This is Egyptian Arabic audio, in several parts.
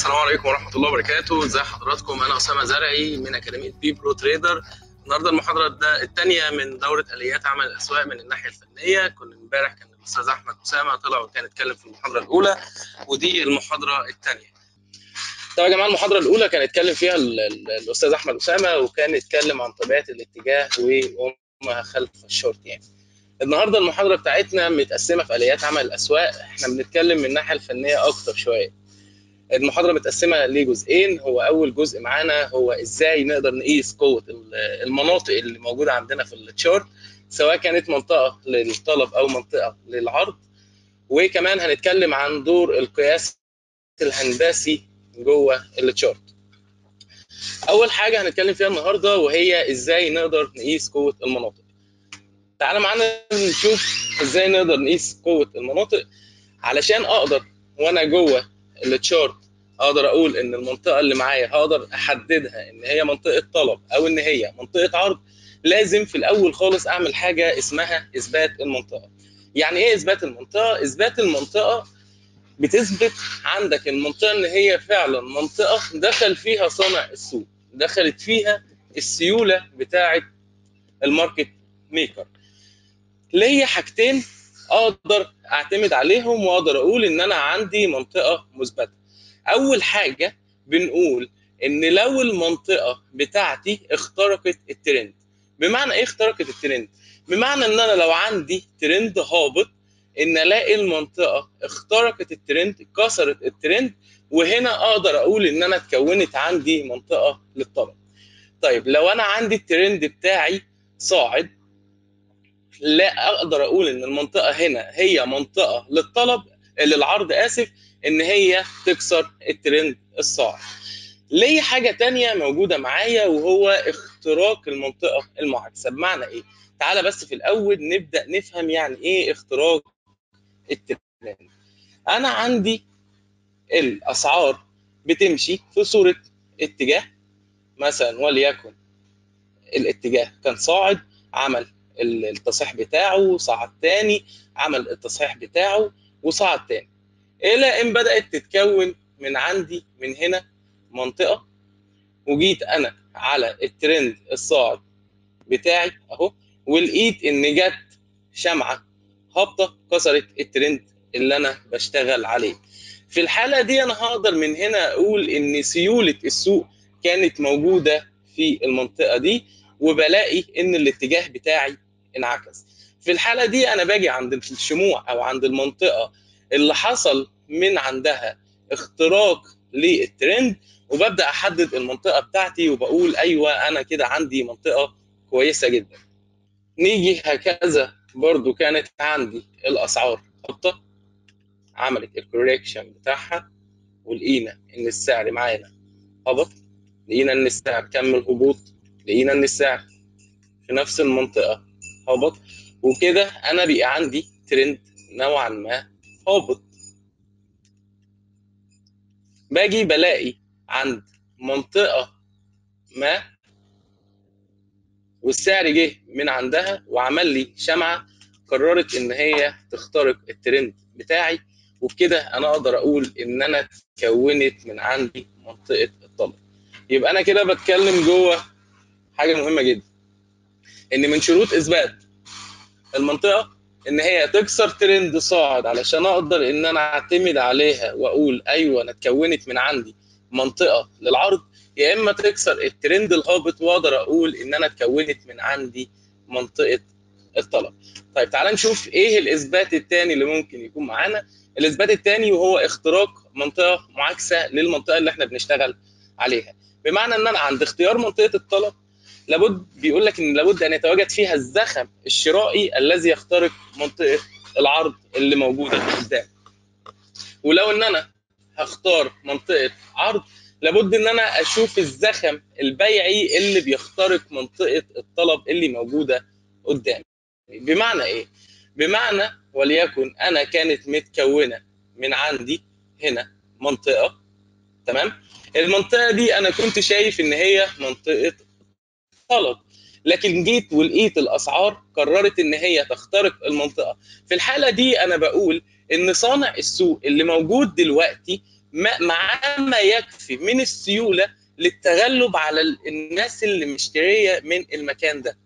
السلام عليكم ورحمه الله وبركاته ازي حضراتكم انا اسامه زرعي من اكاديميه بي برو تريدر النهارده المحاضره الثانيه من دوره اليات عمل الاسواق من الناحيه الفنيه كنا امبارح كان الاستاذ احمد اسامه طلع وكان اتكلم في المحاضره الاولى ودي المحاضره الثانيه طبعا يا جماعه المحاضره الاولى كان اتكلم فيها ال- ال- الاستاذ احمد اسامه وكان اتكلم عن طبيعه الاتجاه وما خلف الشورت يعني النهارده المحاضره بتاعتنا متقسمه في اليات عمل الاسواق احنا بنتكلم من الناحيه الفنيه اكتر شويه المحاضره متقسمه لجزئين هو اول جزء معانا هو ازاي نقدر نقيس قوه المناطق اللي موجوده عندنا في التشارت سواء كانت منطقه للطلب او منطقه للعرض وكمان هنتكلم عن دور القياس الهندسي جوه التشارت اول حاجه هنتكلم فيها النهارده وهي ازاي نقدر نقيس قوه المناطق تعالى معانا نشوف ازاي نقدر نقيس قوه المناطق علشان اقدر وانا جوه التشارت اقدر اقول ان المنطقه اللي معايا هقدر احددها ان هي منطقه طلب او ان هي منطقه عرض لازم في الاول خالص اعمل حاجه اسمها اثبات المنطقه يعني ايه اثبات المنطقه اثبات المنطقه بتثبت عندك المنطقه ان هي فعلا منطقه دخل فيها صانع السوق دخلت فيها السيوله بتاعه الماركت ميكر ليا حاجتين اقدر اعتمد عليهم واقدر اقول ان انا عندي منطقه مثبته اول حاجه بنقول ان لو المنطقه بتاعتي اخترقت الترند بمعنى ايه اخترقت الترند بمعنى ان انا لو عندي ترند هابط ان الاقي المنطقه اخترقت الترند كسرت الترند وهنا اقدر اقول ان انا اتكونت عندي منطقه للطلب طيب لو انا عندي الترند بتاعي صاعد لا اقدر اقول ان المنطقه هنا هي منطقه للطلب للعرض اسف ان هي تكسر الترند الصاعد ليه حاجه تانية موجوده معايا وهو اختراق المنطقه المعاكسه بمعنى ايه تعالى بس في الاول نبدا نفهم يعني ايه اختراق الترند انا عندي الاسعار بتمشي في صوره اتجاه مثلا وليكن الاتجاه كان صاعد عمل التصحيح بتاعه صعد تاني عمل التصحيح بتاعه وصعد تاني الى ان بدات تتكون من عندي من هنا منطقه وجيت انا على الترند الصاعد بتاعي اهو ولقيت ان جت شمعه هابطه كسرت الترند اللي انا بشتغل عليه في الحاله دي انا هقدر من هنا اقول ان سيوله السوق كانت موجوده في المنطقه دي وبلاقي ان الاتجاه بتاعي انعكس في الحاله دي انا باجي عند الشموع او عند المنطقه اللي حصل من عندها اختراق للترند وببدا احدد المنطقه بتاعتي وبقول ايوه انا كده عندي منطقه كويسه جدا نيجي هكذا برضو كانت عندي الاسعار هابطه عملت الكوريكشن بتاعها ولقينا ان السعر معانا هبط لقينا ان السعر كمل هبوط لقينا ان السعر في نفس المنطقه هبط وكده انا بقى عندي ترند نوعا ما هابط باجي بلاقي عند منطقه ما والسعر جه من عندها وعمل لي شمعه قررت ان هي تخترق الترند بتاعي وبكده انا اقدر اقول ان انا اتكونت من عندي منطقه الطلب يبقى انا كده بتكلم جوه حاجه مهمه جدا ان من شروط اثبات المنطقه ان هي تكسر ترند صاعد علشان اقدر ان انا اعتمد عليها واقول ايوه انا اتكونت من عندي منطقه للعرض يا اما تكسر الترند الهابط واقدر اقول ان انا اتكونت من عندي منطقه الطلب طيب تعال نشوف ايه الاثبات الثاني اللي ممكن يكون معانا الاثبات الثاني وهو اختراق منطقه معاكسه للمنطقه اللي احنا بنشتغل عليها بمعنى ان انا عند اختيار منطقه الطلب لابد بيقول لك ان لابد ان يتواجد فيها الزخم الشرائي الذي يخترق منطقه العرض اللي موجوده قدامي ولو ان انا هختار منطقه عرض لابد ان انا اشوف الزخم البيعي اللي بيخترق منطقه الطلب اللي موجوده قدامي بمعنى ايه بمعنى وليكن انا كانت متكونه من عندي هنا منطقه تمام المنطقه دي انا كنت شايف ان هي منطقه طلب لكن جيت ولقيت الاسعار قررت ان هي تخترق المنطقه في الحاله دي انا بقول ان صانع السوق اللي موجود دلوقتي ما معاه ما يكفي من السيوله للتغلب على الناس اللي مشتريه من المكان ده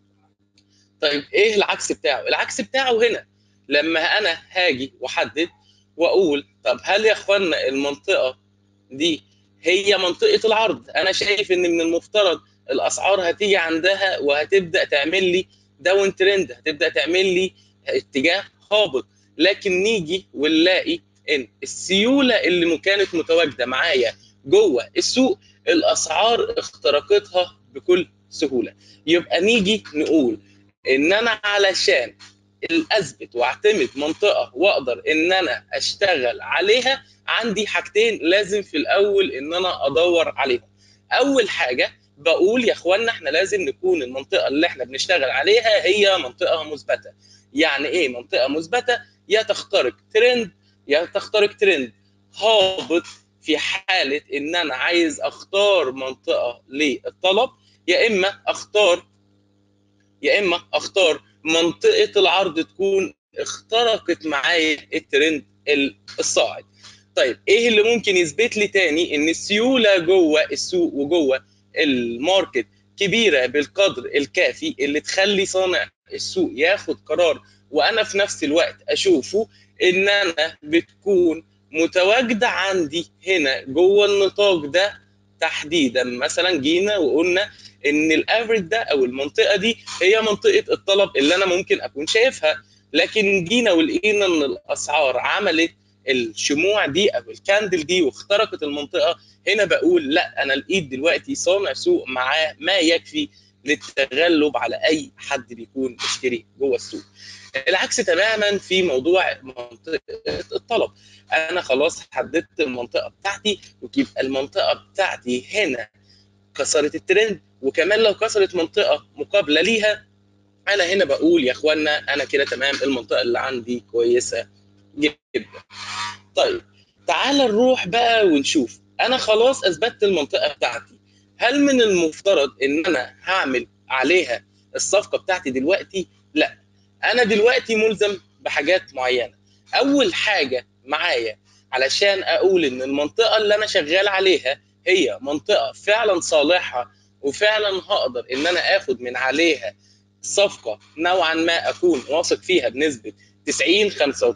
طيب ايه العكس بتاعه العكس بتاعه هنا لما انا هاجي واحدد واقول طب هل يا اخوانا المنطقه دي هي منطقه العرض انا شايف ان من المفترض الاسعار هتيجي عندها وهتبدا تعمل لي داون ترند هتبدا تعمل لي اتجاه هابط لكن نيجي ونلاقي ان السيوله اللي كانت متواجده معايا جوه السوق الاسعار اخترقتها بكل سهوله يبقى نيجي نقول ان انا علشان اثبت واعتمد منطقه واقدر ان انا اشتغل عليها عندي حاجتين لازم في الاول ان انا ادور عليهم اول حاجه بقول يا اخوانا احنا لازم نكون المنطقه اللي احنا بنشتغل عليها هي منطقه مثبته يعني ايه منطقه مثبته يا تخترق ترند يا تخترق ترند هابط في حاله ان انا عايز اختار منطقه للطلب يا اما اختار يا اما اختار منطقه العرض تكون اخترقت معايا الترند الصاعد طيب ايه اللي ممكن يثبت لي تاني ان السيوله جوه السوق وجوه الماركت كبيره بالقدر الكافي اللي تخلي صانع السوق ياخد قرار وانا في نفس الوقت اشوفه ان انا بتكون متواجده عندي هنا جوه النطاق ده تحديدا مثلا جينا وقلنا ان الافريج ده او المنطقه دي هي منطقه الطلب اللي انا ممكن اكون شايفها لكن جينا ولقينا ان الاسعار عملت الشموع دي او الكاندل دي واخترقت المنطقه هنا بقول لا انا لقيت دلوقتي صانع سوق معاه ما يكفي للتغلب على اي حد بيكون بيشتري جوه السوق العكس تماما في موضوع منطقه الطلب انا خلاص حددت المنطقه بتاعتي ويبقى المنطقه بتاعتي هنا كسرت الترند وكمان لو كسرت منطقه مقابله ليها انا هنا بقول يا اخوانا انا كده تمام المنطقه اللي عندي كويسه جدا طيب تعال نروح بقى ونشوف انا خلاص اثبتت المنطقه بتاعتي هل من المفترض ان انا هعمل عليها الصفقه بتاعتي دلوقتي لا انا دلوقتي ملزم بحاجات معينه اول حاجه معايا علشان اقول ان المنطقه اللي انا شغال عليها هي منطقه فعلا صالحه وفعلا هقدر ان انا اخد من عليها صفقه نوعا ما اكون واثق فيها بنسبه 90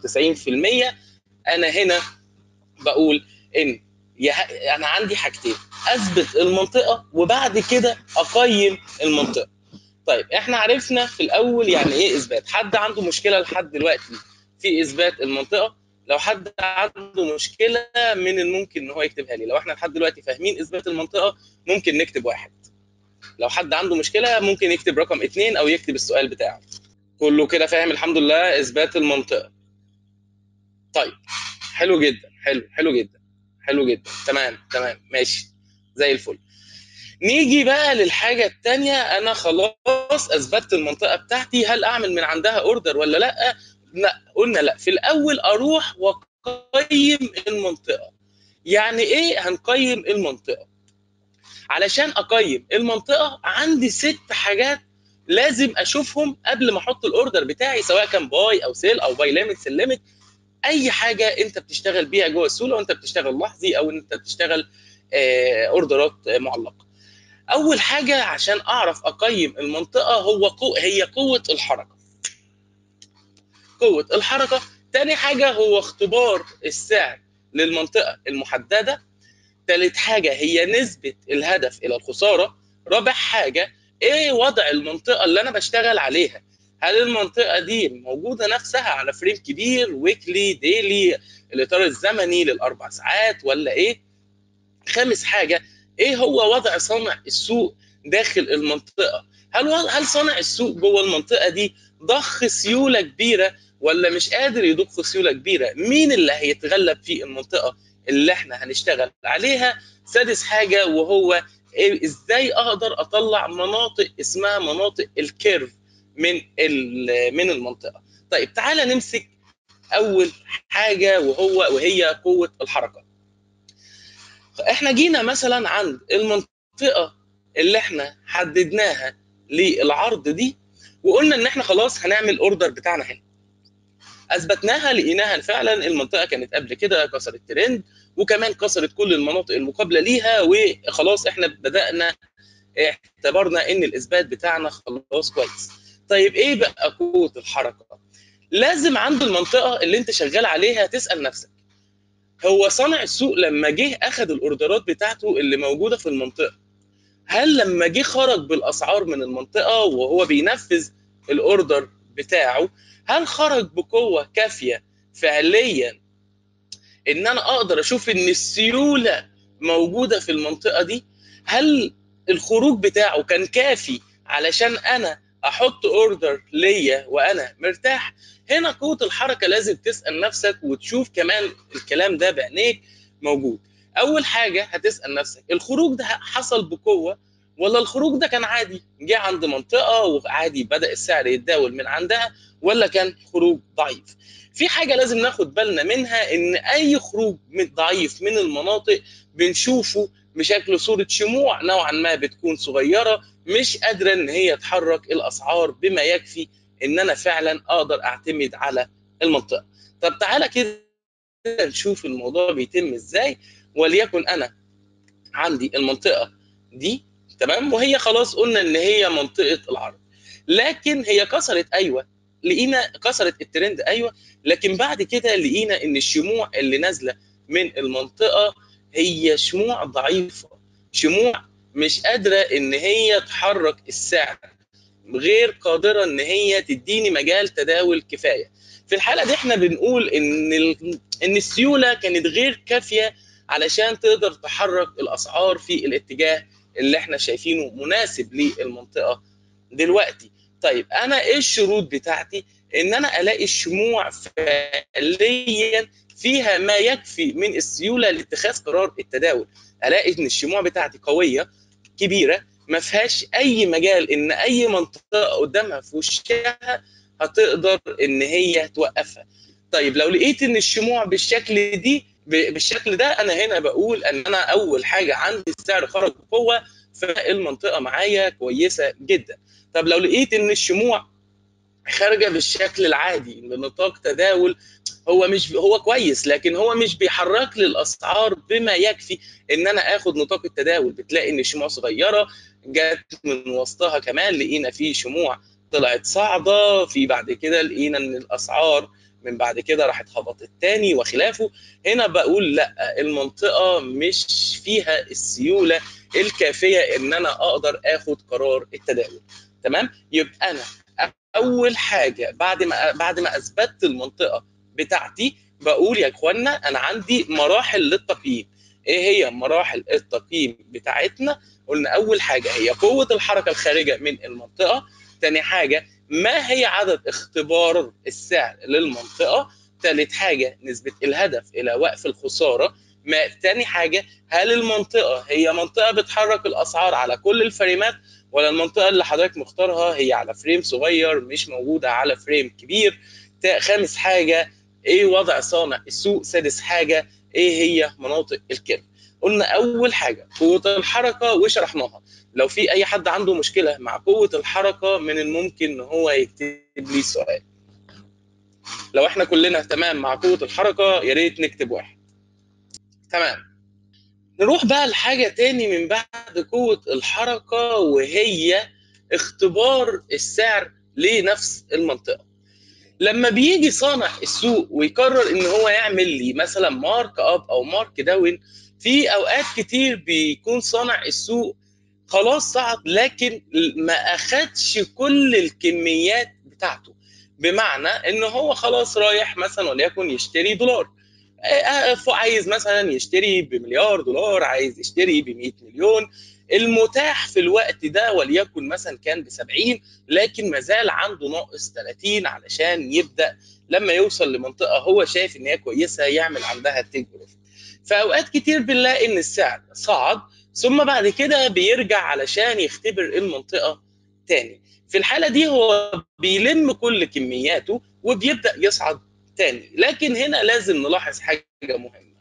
95% انا هنا بقول ان انا عندي حاجتين اثبت المنطقه وبعد كده اقيم المنطقه طيب احنا عرفنا في الاول يعني ايه اثبات حد عنده مشكله لحد دلوقتي في اثبات المنطقه لو حد عنده مشكله من الممكن ان هو يكتبها لي لو احنا لحد دلوقتي فاهمين اثبات المنطقه ممكن نكتب واحد لو حد عنده مشكله ممكن يكتب رقم اثنين او يكتب السؤال بتاعه كله كده فاهم الحمد لله اثبات المنطقه طيب حلو جدا حلو حلو جدا حلو جدا تمام تمام ماشي زي الفل نيجي بقى للحاجه الثانيه انا خلاص اثبتت المنطقه بتاعتي هل اعمل من عندها اوردر ولا لا لا قلنا لا في الاول اروح واقيم المنطقه يعني ايه هنقيم المنطقه علشان اقيم المنطقه عندي ست حاجات لازم اشوفهم قبل ما احط الاوردر بتاعي سواء كان باي او سيل او باي ليميت سيل ليميت اي حاجه انت بتشتغل بيها جوه السوق لو انت بتشتغل لحظي او انت بتشتغل اوردرات معلقه اول حاجه عشان اعرف اقيم المنطقه هو قو هي قوه الحركه قوه الحركه تاني حاجه هو اختبار السعر للمنطقه المحدده ثالث حاجه هي نسبه الهدف الى الخساره رابع حاجه ايه وضع المنطقه اللي انا بشتغل عليها هل المنطقه دي موجوده نفسها على فريم كبير ويكلي ديلي الاطار الزمني للاربع ساعات ولا ايه خامس حاجه ايه هو وضع صانع السوق داخل المنطقه هل هل صانع السوق جوه المنطقه دي ضخ سيوله كبيره ولا مش قادر يضخ سيوله كبيره مين اللي هيتغلب في المنطقه اللي احنا هنشتغل عليها سادس حاجه وهو إيه ازاي اقدر اطلع مناطق اسمها مناطق الكيرف من من المنطقه طيب تعالى نمسك اول حاجه وهو وهي قوه الحركه احنا جينا مثلا عند المنطقه اللي احنا حددناها للعرض دي وقلنا ان احنا خلاص هنعمل اوردر بتاعنا هنا اثبتناها لقيناها فعلا المنطقه كانت قبل كده كسرت ترند وكمان كسرت كل المناطق المقابله ليها وخلاص احنا بدانا اعتبرنا ان الاثبات بتاعنا خلاص كويس طيب ايه بقى قوه الحركه لازم عند المنطقه اللي انت شغال عليها تسال نفسك هو صانع السوق لما جه اخذ الاوردرات بتاعته اللي موجوده في المنطقه هل لما جه خرج بالاسعار من المنطقه وهو بينفذ الاوردر بتاعه هل خرج بقوه كافيه فعليا ان انا اقدر اشوف ان السيوله موجوده في المنطقه دي هل الخروج بتاعه كان كافي علشان انا احط اوردر ليا وانا مرتاح هنا قوه الحركه لازم تسال نفسك وتشوف كمان الكلام ده بعينيك موجود اول حاجه هتسال نفسك الخروج ده حصل بقوه ولا الخروج ده كان عادي جه عند منطقه وعادي بدا السعر يتداول من عندها ولا كان خروج ضعيف في حاجه لازم ناخد بالنا منها ان اي خروج من ضعيف من المناطق بنشوفه بشكل صوره شموع نوعا ما بتكون صغيره مش قادره ان هي تحرك الاسعار بما يكفي ان انا فعلا اقدر اعتمد على المنطقه طب تعالى كده نشوف الموضوع بيتم ازاي وليكن انا عندي المنطقه دي تمام وهي خلاص قلنا ان هي منطقه العرض لكن هي كسرت ايوه لقينا كسرت الترند ايوه لكن بعد كده لقينا ان الشموع اللي نازله من المنطقه هي شموع ضعيفه شموع مش قادره ان هي تحرك السعر غير قادره ان هي تديني مجال تداول كفايه في الحاله دي احنا بنقول ان ان السيوله كانت غير كافيه علشان تقدر تحرك الاسعار في الاتجاه اللي احنا شايفينه مناسب للمنطقه دلوقتي طيب انا ايه الشروط بتاعتي ان انا الاقي الشموع فعليا فيها ما يكفي من السيوله لاتخاذ قرار التداول الاقي ان الشموع بتاعتي قويه كبيره ما فيهاش اي مجال ان اي منطقه قدامها في وشها هتقدر ان هي توقفها طيب لو لقيت ان الشموع بالشكل دي بالشكل ده انا هنا بقول ان انا اول حاجه عندي السعر خرج بقوه فالمنطقه معايا كويسه جدا طب لو لقيت ان الشموع خارجه بالشكل العادي بنطاق تداول هو مش هو كويس لكن هو مش بيحرك لي الاسعار بما يكفي ان انا اخد نطاق التداول بتلاقي ان الشموع صغيره جت من وسطها كمان لقينا في شموع طلعت صاعده في بعد كده لقينا ان الاسعار من بعد كده راحت هبطت تاني وخلافه هنا بقول لا المنطقه مش فيها السيوله الكافيه ان انا اقدر اخد قرار التداول تمام يبقى انا اول حاجه بعد ما بعد ما اثبتت المنطقه بتاعتي بقول يا اخوانا انا عندي مراحل للتقييم ايه هي مراحل التقييم بتاعتنا قلنا اول حاجه هي قوه الحركه الخارجه من المنطقه تاني حاجه ما هي عدد اختبار السعر للمنطقه ثالث حاجه نسبه الهدف الى وقف الخساره ما تاني حاجه هل المنطقه هي منطقه بتحرك الاسعار على كل الفريمات ولا المنطقه اللي حضرتك مختارها هي على فريم صغير مش موجوده على فريم كبير خامس حاجه ايه وضع صانع السوق سادس حاجه ايه هي مناطق الكيرف قلنا اول حاجه قوه الحركه وشرحناها لو في اي حد عنده مشكله مع قوه الحركه من الممكن ان هو يكتب لي سؤال لو احنا كلنا تمام مع قوه الحركه يا ريت نكتب واحد تمام نروح بقى لحاجه تاني من بعد قوه الحركه وهي اختبار السعر لنفس المنطقه لما بيجي صانع السوق ويقرر ان هو يعمل لي مثلا مارك اب او مارك داون في اوقات كتير بيكون صانع السوق خلاص صعد لكن ما اخدش كل الكميات بتاعته بمعنى ان هو خلاص رايح مثلا وليكن يشتري دولار عايز مثلا يشتري بمليار دولار عايز يشتري ب 100 مليون المتاح في الوقت ده وليكن مثلا كان ب 70 لكن ما زال عنده ناقص 30 علشان يبدا لما يوصل لمنطقه هو شايف ان هي كويسه يعمل عندها تيك بروفيت فاوقات كتير بنلاقي ان السعر صعد ثم بعد كده بيرجع علشان يختبر المنطقه تاني في الحاله دي هو بيلم كل كمياته وبيبدا يصعد تاني لكن هنا لازم نلاحظ حاجه مهمه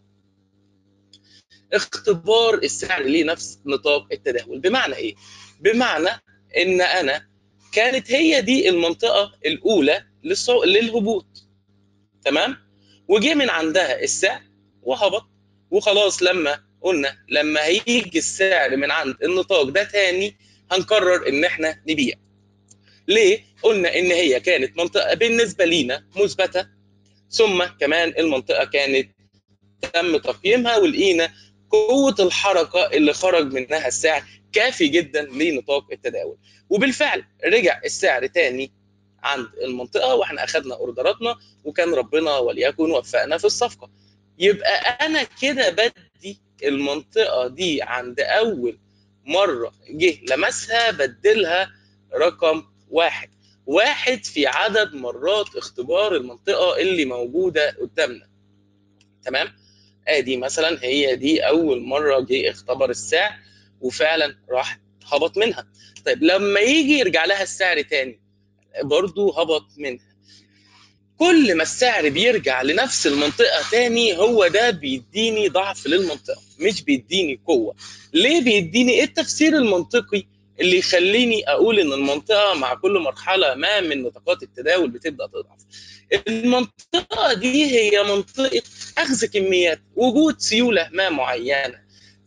اختبار السعر لنفس نطاق التداول بمعنى ايه بمعنى ان انا كانت هي دي المنطقه الاولى للهبوط تمام وجه من عندها السعر وهبط وخلاص لما قلنا لما هيجي السعر من عند النطاق ده تاني هنقرر ان احنا نبيع ليه قلنا ان هي كانت منطقه بالنسبه لينا مثبته ثم كمان المنطقه كانت تم تقييمها ولقينا قوه الحركه اللي خرج منها السعر كافي جدا لنطاق التداول وبالفعل رجع السعر تاني عند المنطقه واحنا اخذنا اوردراتنا وكان ربنا وليكن وفقنا في الصفقه يبقى انا كده بدي المنطقه دي عند اول مره جه لمسها بدلها رقم واحد واحد في عدد مرات اختبار المنطقه اللي موجوده قدامنا تمام ادي مثلا هي دي اول مره جه اختبر السعر وفعلا راح هبط منها طيب لما يجي يرجع لها السعر تاني برضو هبط منها كل ما السعر بيرجع لنفس المنطقة تاني هو ده بيديني ضعف للمنطقة مش بيديني قوة ليه بيديني ايه التفسير المنطقي اللي يخليني اقول ان المنطقة مع كل مرحلة ما من نطاقات التداول بتبدأ تضعف المنطقة دي هي منطقة اخذ كميات وجود سيولة ما معينة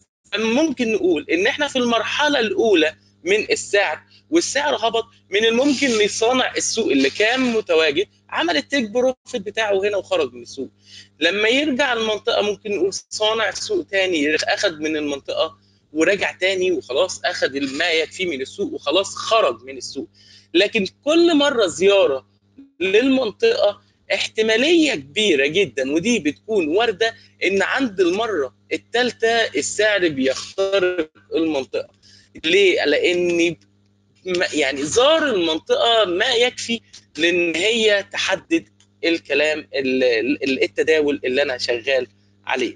ممكن نقول ان احنا في المرحلة الاولى من السعر والسعر هبط من الممكن ان صانع السوق اللي كان متواجد عمل التيك بروفيت بتاعه هنا وخرج من السوق لما يرجع المنطقه ممكن نقول صانع سوق تاني اخذ من المنطقه ورجع تاني وخلاص اخذ ما يكفيه من السوق وخلاص خرج من السوق لكن كل مره زياره للمنطقه احتماليه كبيره جدا ودي بتكون وارده ان عند المره الثالثه السعر بيخترق المنطقه ليه؟ لان يعني زار المنطقه ما يكفي لان هي تحدد الكلام التداول اللي انا شغال عليه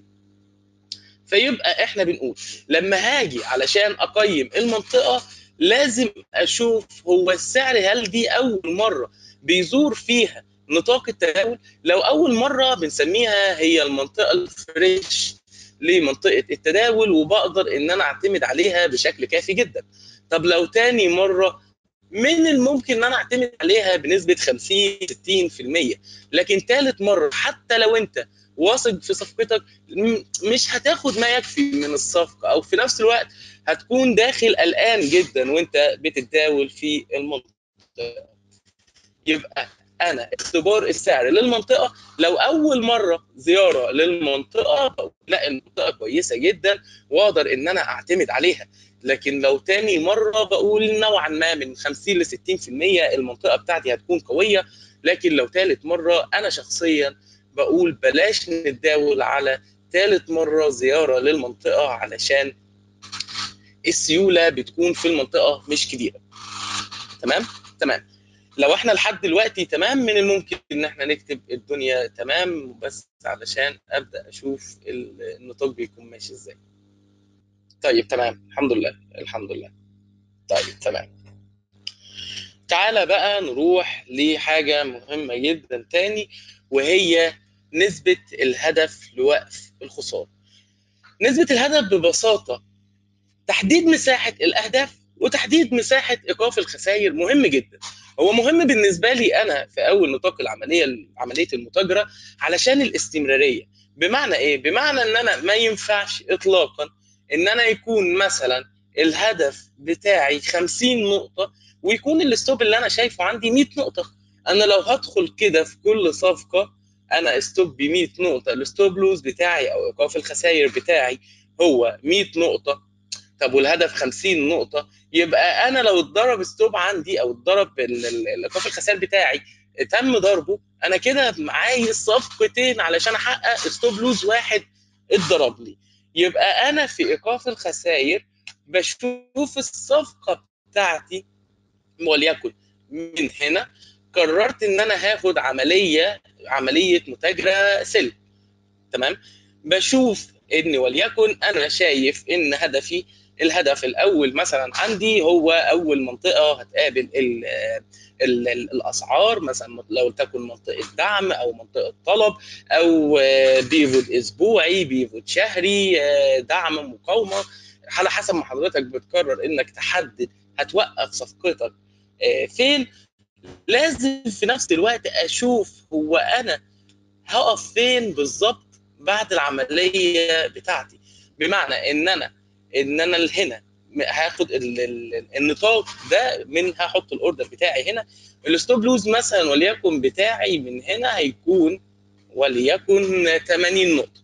فيبقى احنا بنقول لما هاجي علشان اقيم المنطقه لازم اشوف هو السعر هل دي اول مره بيزور فيها نطاق التداول لو اول مره بنسميها هي المنطقه الفريش لمنطقه التداول وبقدر ان انا اعتمد عليها بشكل كافي جدا طب لو تاني مره من الممكن ان انا اعتمد عليها بنسبه 50 60% لكن ثالث مره حتى لو انت واثق في صفقتك مش هتاخد ما يكفي من الصفقه او في نفس الوقت هتكون داخل قلقان جدا وانت بتتداول في المنطقه يبقى انا اختبار السعر للمنطقه لو اول مره زياره للمنطقه لا المنطقه كويسه جدا واقدر ان انا اعتمد عليها لكن لو تاني مره بقول نوعا ما من 50 ل 60% المنطقه بتاعتي هتكون قويه لكن لو ثالث مره انا شخصيا بقول بلاش نتداول على ثالث مره زياره للمنطقه علشان السيوله بتكون في المنطقه مش كبيره تمام تمام لو احنا لحد دلوقتي تمام من الممكن ان احنا نكتب الدنيا تمام بس علشان ابدا اشوف النطاق بيكون ماشي ازاي طيب تمام الحمد لله الحمد لله طيب تمام تعالى بقى نروح لحاجة مهمة جدا تاني وهي نسبة الهدف لوقف الخسارة نسبة الهدف ببساطة تحديد مساحة الأهداف وتحديد مساحة إيقاف الخسائر مهم جدا هو مهم بالنسبة لي أنا في أول نطاق العملية عملية المتاجرة علشان الاستمرارية بمعنى إيه؟ بمعنى إن أنا ما ينفعش إطلاقا إن أنا يكون مثلا الهدف بتاعي 50 نقطة ويكون الستوب اللي أنا شايفه عندي 100 نقطة أنا لو هدخل كده في كل صفقة أنا ستوب ب 100 نقطة الستوب لوز بتاعي أو إيقاف الخسائر بتاعي هو 100 نقطة طب والهدف 50 نقطة يبقى أنا لو اتضرب ستوب عندي أو اتضرب الإيقاف الخسائر بتاعي تم ضربه أنا كده عايز صفقتين علشان أحقق ستوب لوز واحد اتضرب لي يبقى أنا في إيقاف الخسائر بشوف الصفقة بتاعتي وليكن من هنا قررت ان انا هاخد عمليه عمليه متاجره سلم تمام بشوف ان وليكن انا شايف ان هدفي الهدف الاول مثلا عندي هو اول منطقه هتقابل ال ال ال الاسعار مثلا لو تكن منطقه دعم او منطقه طلب او بيفوت اسبوعي بيفوت شهري دعم مقاومه على حسب ما حضرتك بتقرر انك تحدد هتوقف صفقتك فين لازم في نفس الوقت اشوف هو انا هقف فين بالظبط بعد العمليه بتاعتي بمعنى ان انا ان انا هنا هاخد ال- ال- النطاق ده من هحط الاوردر بتاعي هنا الستوب لوز مثلا وليكن بتاعي من هنا هيكون وليكن 80 نقطه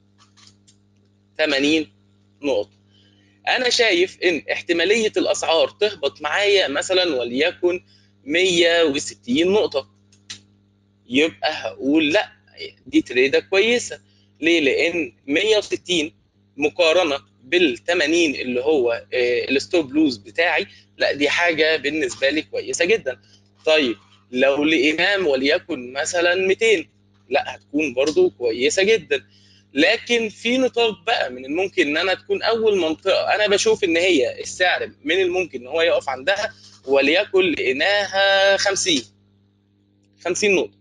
80 نقطه انا شايف ان احتماليه الاسعار تهبط معايا مثلا وليكن 160 نقطه يبقى هقول لا دي تريده كويسه ليه لان 160 مقارنه بال 80 اللي هو آه، الستوب لوز بتاعي لا دي حاجه بالنسبه لي كويسه جدا طيب لو لقيناه وليكن مثلا 200 لا هتكون برضو كويسه جدا لكن في نطاق بقى من الممكن ان انا تكون اول منطقه انا بشوف ان هي السعر من الممكن ان هو يقف عندها وليكن لقيناها 50 50 نقطه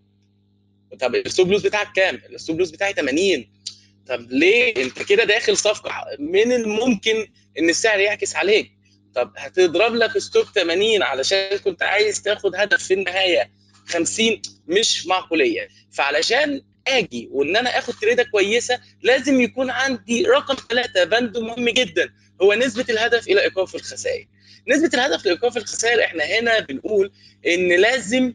طب الستوب لوز بتاعك كام؟ الستوب لوز بتاعي 80 طب ليه انت كده داخل صفقه من الممكن ان السعر يعكس عليك طب هتضرب لك ستوب 80 علشان كنت عايز تاخد هدف في النهايه 50 مش معقوليه فعلشان اجي وان انا اخد تريده كويسه لازم يكون عندي رقم ثلاثه بند مهم جدا هو نسبه الهدف الى ايقاف الخسائر نسبه الهدف لايقاف الخسائر احنا هنا بنقول ان لازم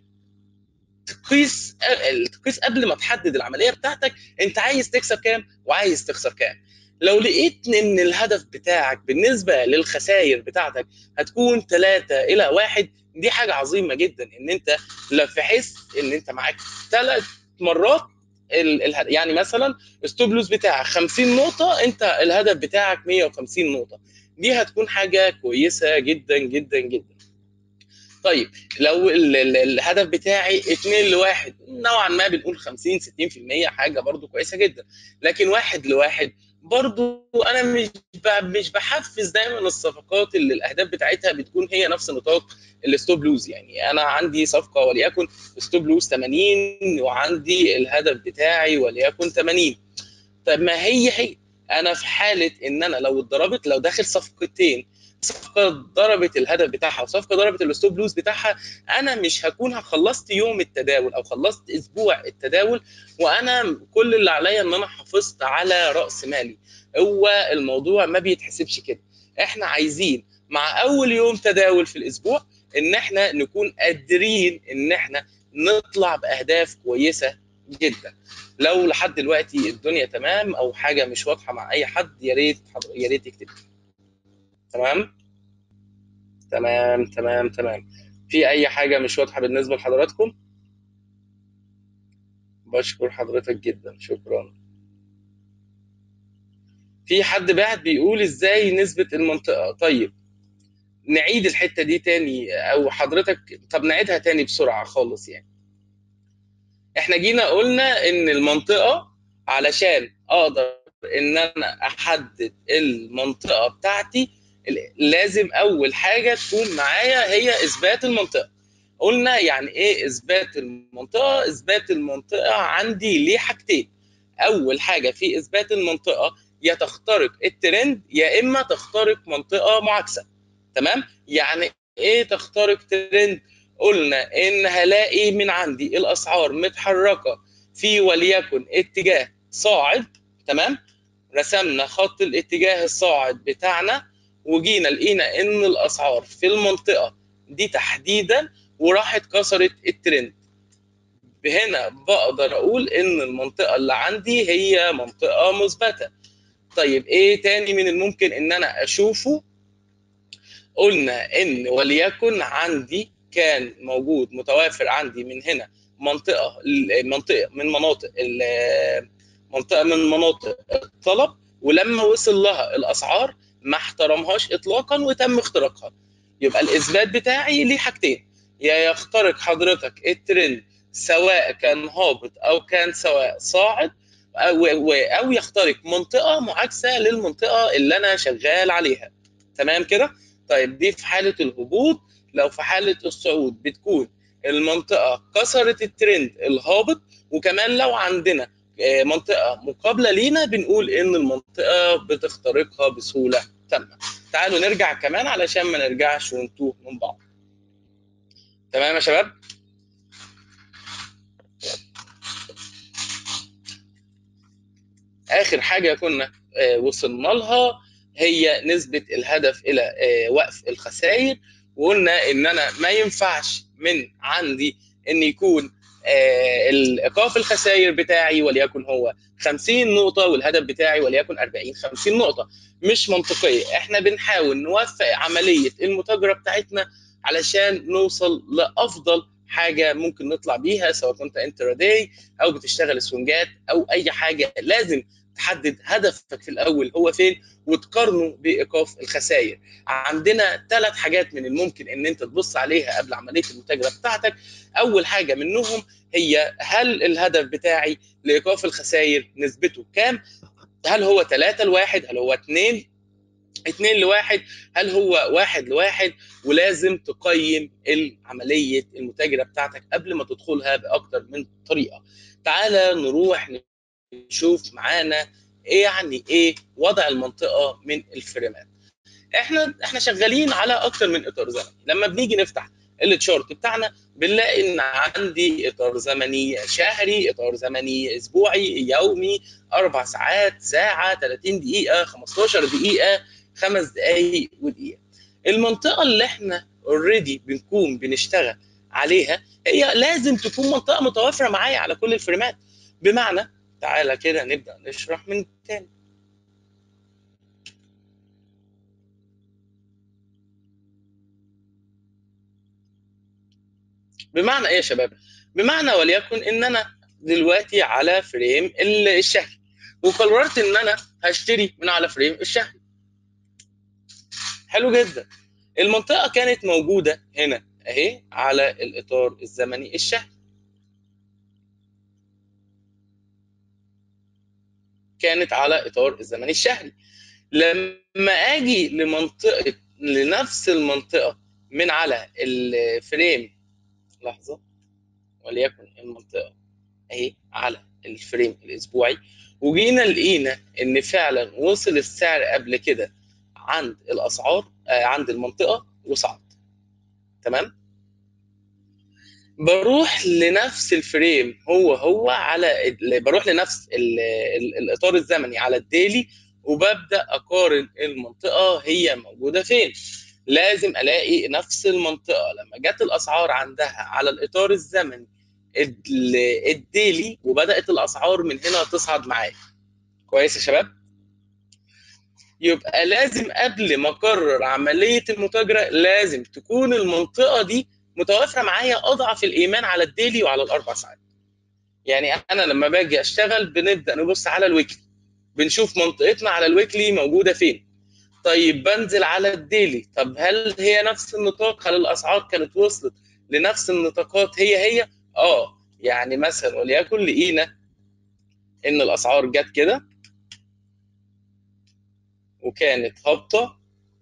تقيس تقيس قبل ما تحدد العمليه بتاعتك انت عايز تكسب كام وعايز تخسر كام لو لقيت ان الهدف بتاعك بالنسبه للخسائر بتاعتك هتكون 3 الى 1 دي حاجه عظيمه جدا ان انت لو في حس ان انت معاك ثلاث مرات ال ال يعني مثلا ستوب لوز بتاعك 50 نقطه انت الهدف بتاعك 150 نقطه دي هتكون حاجه كويسه جدا جدا جدا طيب لو ال ال الهدف بتاعي 2 لواحد نوعا ما بنقول 50 60% حاجه برضو كويسه جدا لكن واحد لواحد برضو انا مش مش بحفز دايما الصفقات اللي الاهداف بتاعتها بتكون هي نفس نطاق الستوب لوز يعني انا عندي صفقه وليكن ستوب لوز 80 وعندي الهدف بتاعي وليكن 80 طب ما هي هي انا في حاله ان انا لو اتضربت لو داخل صفقتين صفقه ضربت الهدف بتاعها وصفقه ضربت الستوب لوز بتاعها انا مش هكون خلصت يوم التداول او خلصت اسبوع التداول وانا كل اللي عليا ان انا حافظت على راس مالي هو الموضوع ما بيتحسبش كده احنا عايزين مع اول يوم تداول في الاسبوع ان احنا نكون قادرين ان احنا نطلع باهداف كويسه جدا لو لحد دلوقتي الدنيا تمام او حاجه مش واضحه مع اي حد يا ريت يا ريت يكتب تمام تمام تمام تمام في اي حاجه مش واضحه بالنسبه لحضراتكم بشكر حضرتك جدا شكرا في حد بعت بيقول ازاي نسبه المنطقه طيب نعيد الحته دي تاني او حضرتك طب نعيدها تاني بسرعه خالص يعني احنا جينا قلنا ان المنطقه علشان اقدر ان انا احدد المنطقه بتاعتي لازم اول حاجه تكون معايا هي اثبات المنطقه قلنا يعني ايه اثبات المنطقه اثبات المنطقه عندي ليه حاجتين اول حاجه في اثبات المنطقه يا تخترق الترند يا اما تخترق منطقه معاكسه تمام يعني ايه تخترق ترند قلنا ان هلاقي من عندي الاسعار متحركه في وليكن اتجاه صاعد تمام رسمنا خط الاتجاه الصاعد بتاعنا وجينا لقينا ان الاسعار في المنطقه دي تحديدا وراحت كسرت الترند هنا بقدر اقول ان المنطقه اللي عندي هي منطقه مثبته طيب ايه تاني من الممكن ان انا اشوفه قلنا ان وليكن عندي كان موجود متوافر عندي من هنا منطقه منطقه من مناطق منطقه من مناطق الطلب ولما وصل لها الاسعار ما احترمهاش اطلاقا وتم اختراقها يبقى الاثبات بتاعي ليه حاجتين يا يخترق حضرتك الترند سواء كان هابط او كان سواء صاعد او او يخترق منطقه معاكسه للمنطقه اللي انا شغال عليها تمام كده طيب دي في حاله الهبوط لو في حاله الصعود بتكون المنطقه كسرت الترند الهابط وكمان لو عندنا منطقه مقابله لينا بنقول ان المنطقه بتخترقها بسهوله تامه تعالوا نرجع كمان علشان ما نرجعش ونتوه من بعض تمام يا شباب اخر حاجه كنا آه، وصلنا لها هي نسبه الهدف الى آه، وقف الخسائر وقلنا ان انا ما ينفعش من عندي ان يكون آه، الايقاف الخسائر بتاعي وليكن هو 50 نقطه والهدف بتاعي وليكن 40 50 نقطه مش منطقيه احنا بنحاول نوفق عمليه المتاجره بتاعتنا علشان نوصل لافضل حاجه ممكن نطلع بيها سواء كنت انتراداي او بتشتغل سوينجات او اي حاجه لازم تحدد هدفك في الاول هو فين وتقارنه بايقاف الخسائر عندنا ثلاث حاجات من الممكن ان انت تبص عليها قبل عمليه المتاجره بتاعتك اول حاجه منهم هي هل الهدف بتاعي لايقاف الخسائر نسبته كام هل هو 3 لواحد هل هو 2 2 لواحد هل هو واحد لواحد ولازم تقيم عمليه المتاجره بتاعتك قبل ما تدخلها باكتر من طريقه تعالى نروح نشوف معانا ايه يعني ايه وضع المنطقه من الفريمات احنا احنا شغالين على اكتر من اطار زمني لما بنيجي نفتح التشارت بتاعنا بنلاقي ان عندي اطار زمني شهري اطار زمني اسبوعي يومي اربع ساعات ساعه 30 دقيقه 15 دقيقه خمس دقائق ودقيقه المنطقه اللي احنا اوريدي بنكون بنشتغل عليها هي لازم تكون منطقه متوافره معايا على كل الفريمات بمعنى تعالى كده نبدا نشرح من تاني بمعنى ايه يا شباب بمعنى وليكن ان انا دلوقتي على فريم الشهري وقررت ان انا هشتري من على فريم الشهري حلو جدا المنطقه كانت موجوده هنا اهي على الاطار الزمني الشهري كانت على اطار الزمني الشهري لما اجي لمنطقه لنفس المنطقه من على الفريم لحظه وليكن المنطقه اهي على الفريم الاسبوعي وجينا لقينا ان فعلا وصل السعر قبل كده عند الاسعار آه عند المنطقه وصعد تمام بروح لنفس الفريم هو هو على بروح لنفس ال ال الاطار الزمني على الديلي وببدا اقارن المنطقه هي موجوده فين لازم الاقي نفس المنطقه لما جت الاسعار عندها على الاطار الزمني الديلي وبدات الاسعار من هنا تصعد معايا كويس يا شباب يبقى لازم قبل ما اقرر عمليه المتاجره لازم تكون المنطقه دي متوافره معايا اضعف الايمان على الديلي وعلى الاربع ساعات يعني انا لما باجي اشتغل بنبدا نبص على الويكلي بنشوف منطقتنا على الويكلي موجوده فين طيب بنزل على الديلي طب هل هي نفس النطاق هل الاسعار كانت وصلت لنفس النطاقات هي هي اه يعني مثلا وليكن لقينا ان الاسعار جت كده وكانت هابطه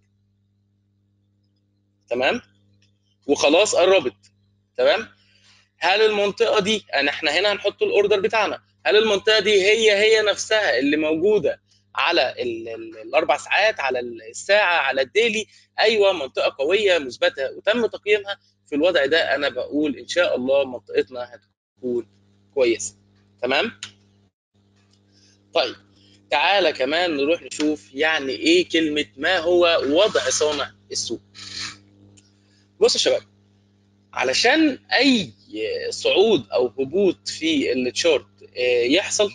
تمام وخلاص قربت تمام هل المنطقه دي انا احنا هنا هنحط الاوردر بتاعنا هل المنطقه دي هي هي نفسها اللي موجوده على ال ال الاربع ساعات على الساعه على الديلي ايوه منطقه قويه مثبته وتم تقييمها في الوضع ده انا بقول ان شاء الله منطقتنا هتكون كويسه تمام طيب تعالى كمان نروح نشوف يعني ايه كلمه ما هو وضع صانع السوق بص يا شباب علشان اي صعود او هبوط في التشارت يحصل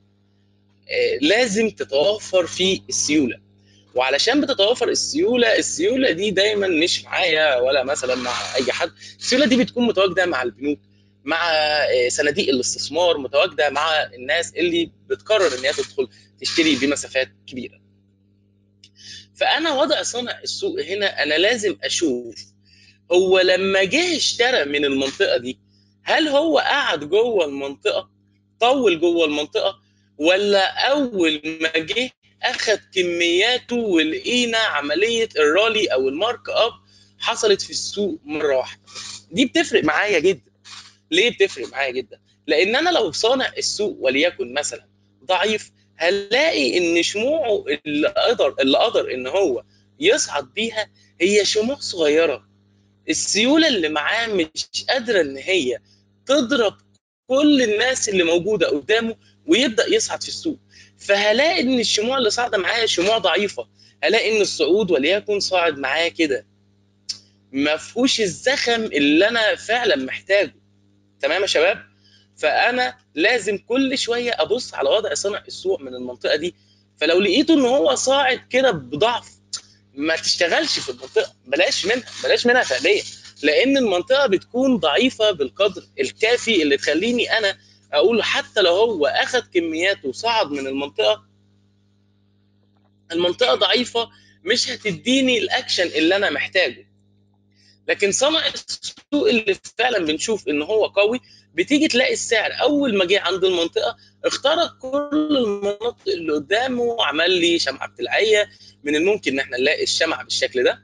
لازم تتوفر فيه السيوله وعلشان بتتوفر السيوله السيوله دي دايما مش معايا ولا مثلا مع اي حد السيوله دي بتكون متواجده مع البنوك مع صناديق الاستثمار متواجده مع الناس اللي بتقرر ان هي تدخل تشتري بمسافات كبيره فانا وضع صانع السوق هنا انا لازم اشوف هو لما جه اشترى من المنطقه دي هل هو قعد جوه المنطقه طول جوه المنطقه ولا اول ما جه اخذ كمياته ولقينا عمليه الرالي او المارك اب حصلت في السوق مره واحده دي بتفرق معايا جدا ليه بتفرق معايا جدا لان انا لو صانع السوق وليكن مثلا ضعيف هنلاقي ان شموعه اللي قدر اللي قدر ان هو يصعد بيها هي شموع صغيره السيوله اللي معاه مش قادره ان هي تضرب كل الناس اللي موجوده قدامه ويبدا يصعد في السوق فهلاقي ان الشموع اللي صاعده معايا شموع ضعيفه هلاقي ان الصعود وليكن صاعد معايا كده ما فيهوش الزخم اللي انا فعلا محتاجه تمام يا شباب فانا لازم كل شويه ابص على وضع صانع السوق من المنطقه دي فلو لقيته ان هو صاعد كده بضعف ما تشتغلش في المنطقه بلاش منها بلاش منها فعليا لان المنطقه بتكون ضعيفه بالقدر الكافي اللي تخليني انا اقول حتى لو هو اخذ كمياته وصعد من المنطقه المنطقه ضعيفه مش هتديني الاكشن اللي انا محتاجه لكن صنع السوق اللي فعلا بنشوف ان هو قوي بتيجي تلاقي السعر اول ما جه عند المنطقه اخترق كل المناطق اللي قدامه وعمل لي شمعه ابتلاعيه من الممكن ان احنا نلاقي الشمعه بالشكل ده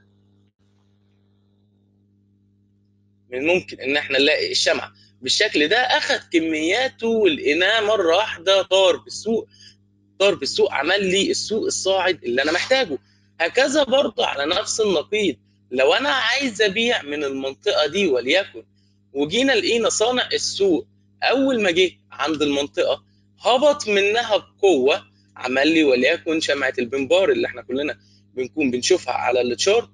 من الممكن ان احنا نلاقي الشمعه بالشكل ده اخذ كمياته ولقيناه مره واحده طار بالسوق طار بالسوق عمل لي السوق الصاعد اللي انا محتاجه هكذا برضه على نفس النقيض لو انا عايز ابيع من المنطقه دي وليكن وجينا لقينا صانع السوق اول ما جه عند المنطقه هبط منها بقوه عمل لي وليكن شمعه البنبار اللي احنا كلنا بنكون بنشوفها على التشارت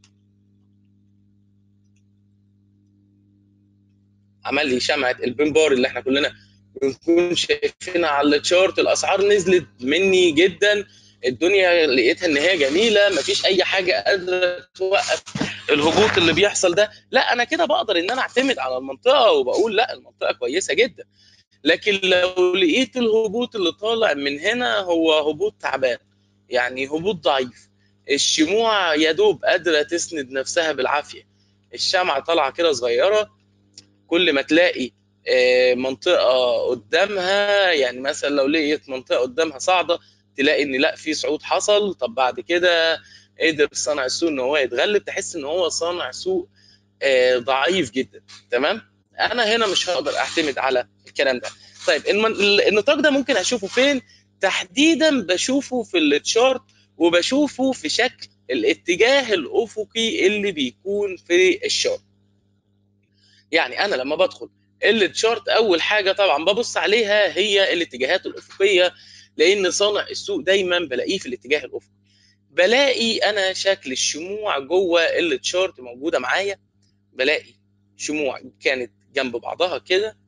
عمل لي شمعه البنبار اللي احنا كلنا بنكون شايفينها على التشارت الاسعار نزلت مني جدا الدنيا لقيتها ان هي جميله مفيش اي حاجه قادره توقف الهبوط اللي بيحصل ده لا انا كده بقدر ان انا اعتمد على المنطقه وبقول لا المنطقه كويسه جدا لكن لو لقيت الهبوط اللي طالع من هنا هو هبوط تعبان يعني هبوط ضعيف الشموع يا دوب قادره تسند نفسها بالعافيه الشمعه طالعه كده صغيره كل ما تلاقي منطقه قدامها يعني مثلا لو لقيت منطقه قدامها صاعده تلاقي ان لا في صعود حصل طب بعد كده قدر صانع السوق ان هو يتغلب تحس ان هو صانع سوق ضعيف جدا تمام انا هنا مش هقدر اعتمد على الكلام ده طيب النطاق ده ممكن اشوفه فين تحديدا بشوفه في التشارت وبشوفه في شكل الاتجاه الافقي اللي بيكون في الشارت يعني انا لما بدخل التشارت اول حاجه طبعا ببص عليها هي الاتجاهات الافقيه لان صانع السوق دايما بلاقيه في الاتجاه الافقي بلاقي انا شكل الشموع جوه التشارت موجوده معايا بلاقي شموع كانت جنب بعضها كده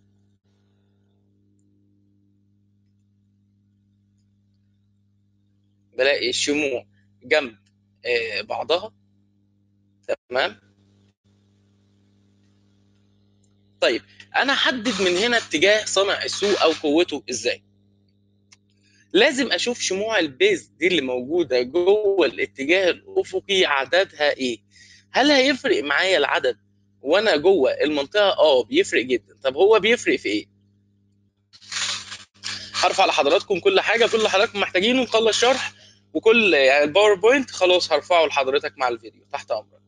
بلاقي الشموع جنب آه بعضها تمام طيب انا احدد من هنا اتجاه صانع السوق او قوته ازاي لازم اشوف شموع البيز دي اللي موجوده جوه الاتجاه الافقي عددها ايه هل هيفرق معايا العدد وانا جوه المنطقه اه بيفرق جدا طب هو بيفرق في ايه هرفع لحضراتكم كل حاجه كل اللي حضراتكم محتاجينه نخلص شرح وكل يعني الباوربوينت خلاص هرفعه لحضرتك مع الفيديو تحت امرك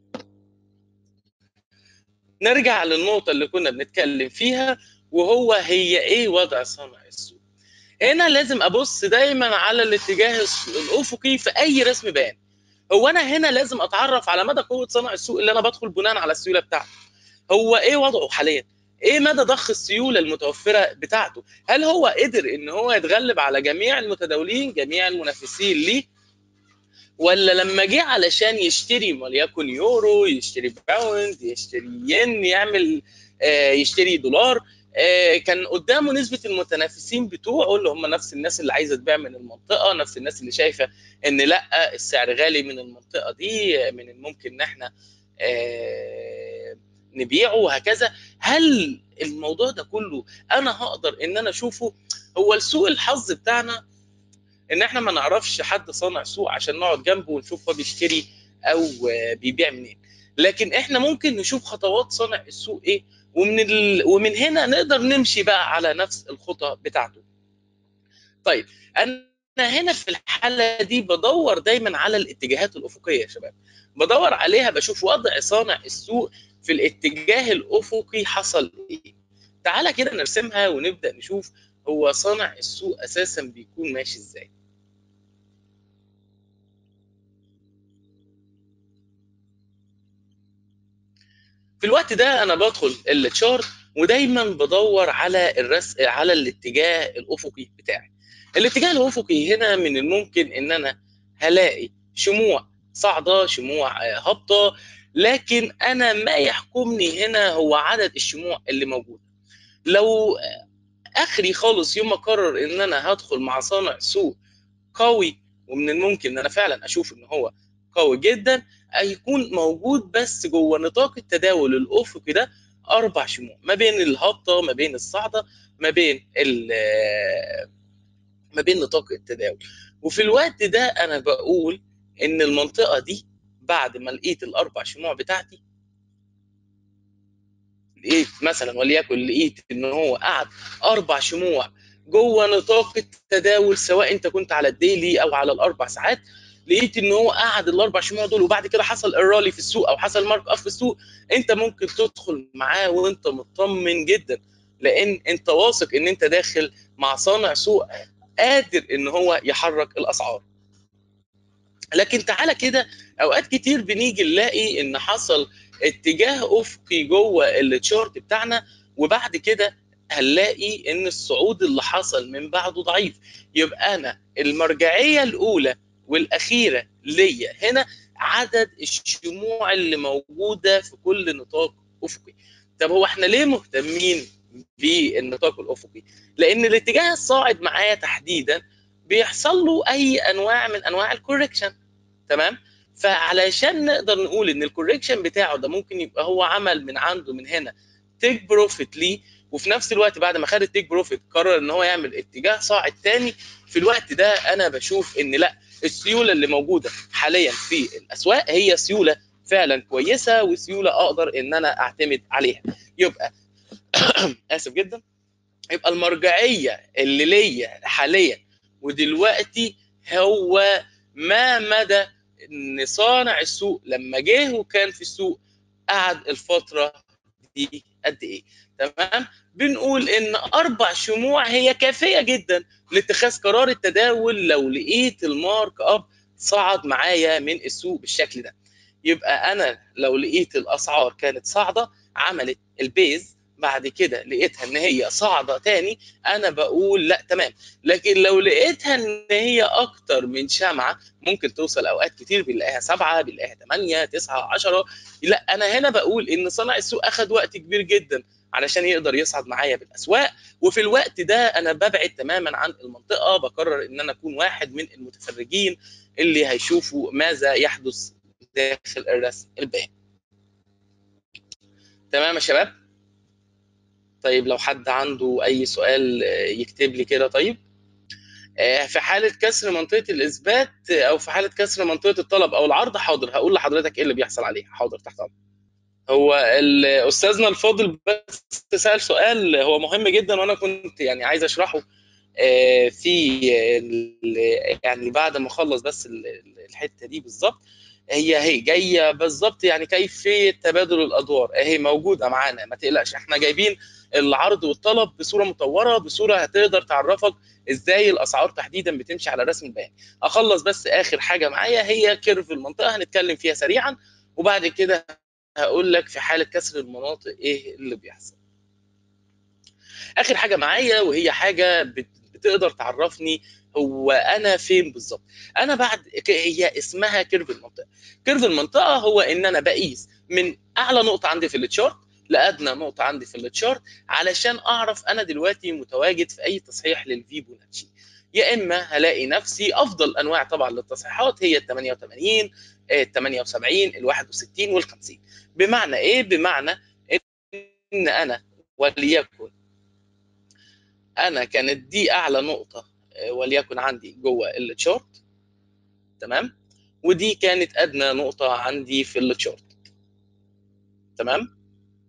نرجع للنقطه اللي كنا بنتكلم فيها وهو هي ايه وضع صانع السوق هنا لازم ابص دايما على الاتجاه الافقي في اي رسم بيان هو انا هنا لازم اتعرف على مدى قوه صانع السوق اللي انا بدخل بناء على السيوله بتاعته هو ايه وضعه حاليا ايه مدى ضخ السيوله المتوفره بتاعته هل هو قدر ان هو يتغلب على جميع المتداولين جميع المنافسين ليه ولا لما جه علشان يشتري وليكن يورو يشتري باوند يشتري ين يعمل آه يشتري دولار آه كان قدامه نسبه المتنافسين بتوعه اللي هم نفس الناس اللي عايزه تبيع من المنطقه نفس الناس اللي شايفه ان لا السعر غالي من المنطقه دي من الممكن ان احنا آه نبيعه وهكذا هل الموضوع ده كله انا هقدر ان انا اشوفه هو السوق الحظ بتاعنا ان احنا ما نعرفش حد صانع سوق عشان نقعد جنبه ونشوف هو بيشتري او بيبيع منين لكن احنا ممكن نشوف خطوات صانع السوق ايه ومن ال... ومن هنا نقدر نمشي بقى على نفس الخطى بتاعته طيب انا هنا في الحاله دي بدور دايما على الاتجاهات الافقيه يا شباب بدور عليها بشوف وضع صانع السوق في الاتجاه الافقي حصل ايه تعالى كده نرسمها ونبدا نشوف هو صانع السوق اساسا بيكون ماشي ازاي في الوقت ده انا بدخل التشارت ودايما بدور على الرس على الاتجاه الافقي بتاعي الاتجاه الافقي هنا من الممكن ان انا هلاقي شموع صاعده شموع هابطه لكن انا ما يحكمني هنا هو عدد الشموع اللي موجوده لو اخري خالص يوم ما اقرر ان انا هدخل مع صانع سوق قوي ومن الممكن ان انا فعلا اشوف ان هو قوي جدا هيكون موجود بس جوه نطاق التداول الافقي ده اربع شموع ما بين الهابطه ما بين الصاعده ما بين ما بين نطاق التداول وفي الوقت ده انا بقول ان المنطقه دي بعد ما لقيت الاربع شموع بتاعتي لقيت مثلا وليكن لقيت ان هو قعد اربع شموع جوه نطاق التداول سواء انت كنت على الديلي او على الاربع ساعات لقيت ان هو قعد الاربع شموع دول وبعد كده حصل الرالي في السوق او حصل مارك اب في السوق انت ممكن تدخل معاه وانت مطمن جدا لان انت واثق ان انت داخل مع صانع سوق قادر ان هو يحرك الاسعار لكن تعالى كده اوقات كتير بنيجي نلاقي ان حصل اتجاه افقي جوه التشارت بتاعنا وبعد كده هنلاقي ان الصعود اللي حصل من بعده ضعيف يبقى انا المرجعيه الاولى والاخيره ليا هنا عدد الشموع اللي موجوده في كل نطاق افقي طب هو احنا ليه مهتمين بالنطاق الافقي لان الاتجاه الصاعد معايا تحديدا بيحصل له اي انواع من انواع الكوركشن تمام فعلشان نقدر نقول ان الكوركشن بتاعه ده ممكن يبقى هو عمل من عنده من هنا تيك بروفيت ليه وفي نفس الوقت بعد ما خد التيك بروفيت قرر ان هو يعمل اتجاه صاعد تاني في الوقت ده انا بشوف ان لا السيوله اللي موجوده حاليا في الاسواق هي سيوله فعلا كويسه وسيوله اقدر ان انا اعتمد عليها يبقى اسف جدا يبقى المرجعيه اللي ليا حاليا ودلوقتي هو ما مدى ان صانع السوق لما جه وكان في السوق قعد الفتره دي قد ايه تمام بنقول ان اربع شموع هي كافيه جدا لاتخاذ قرار التداول لو لقيت المارك اب صعد معايا من السوق بالشكل ده يبقى انا لو لقيت الاسعار كانت صاعده عملت البيز بعد كده لقيتها ان هي صاعده تاني انا بقول لا تمام لكن لو لقيتها ان هي اكتر من شمعه ممكن توصل اوقات كتير بنلاقيها سبعه بنلاقيها ثمانيه تسعه 10 لا انا هنا بقول ان صانع السوق اخذ وقت كبير جدا علشان يقدر يصعد معايا بالاسواق وفي الوقت ده انا ببعد تماما عن المنطقه بقرر ان انا اكون واحد من المتفرجين اللي هيشوفوا ماذا يحدث داخل الرسم البياني تمام يا شباب طيب لو حد عنده اي سؤال يكتب لي كده طيب في حاله كسر منطقه الاثبات او في حاله كسر منطقه الطلب او العرض حاضر هقول لحضرتك ايه اللي بيحصل عليه حاضر تحت امرك هو استاذنا الفاضل بس سال سؤال هو مهم جدا وانا كنت يعني عايز اشرحه في يعني بعد ما اخلص بس الحته دي بالظبط هي هي جايه بالظبط يعني كيفيه تبادل الادوار اهي موجوده معانا ما تقلقش احنا جايبين العرض والطلب بصوره مطوره بصوره هتقدر تعرفك ازاي الاسعار تحديدا بتمشي على رسم البيان اخلص بس اخر حاجه معايا هي كيرف المنطقه هنتكلم فيها سريعا وبعد كده هقول لك في حاله كسر المناطق ايه اللي بيحصل اخر حاجه معايا وهي حاجه بتقدر تعرفني هو انا فين بالظبط انا بعد هي اسمها كيرف المنطقه كيرف المنطقه هو ان انا بقيس من اعلى نقطه عندي في التشارت لادنى نقطه عندي في التشارت علشان اعرف انا دلوقتي متواجد في اي تصحيح للفيبوناتشي يا اما هلاقي نفسي افضل انواع طبعا للتصحيحات هي ال 88 ال 78 ال 61 وال 50 بمعنى ايه بمعنى ان انا وليكن انا كانت دي اعلى نقطه وليكن عندي جوه التشارت تمام ودي كانت ادنى نقطه عندي في التشارت تمام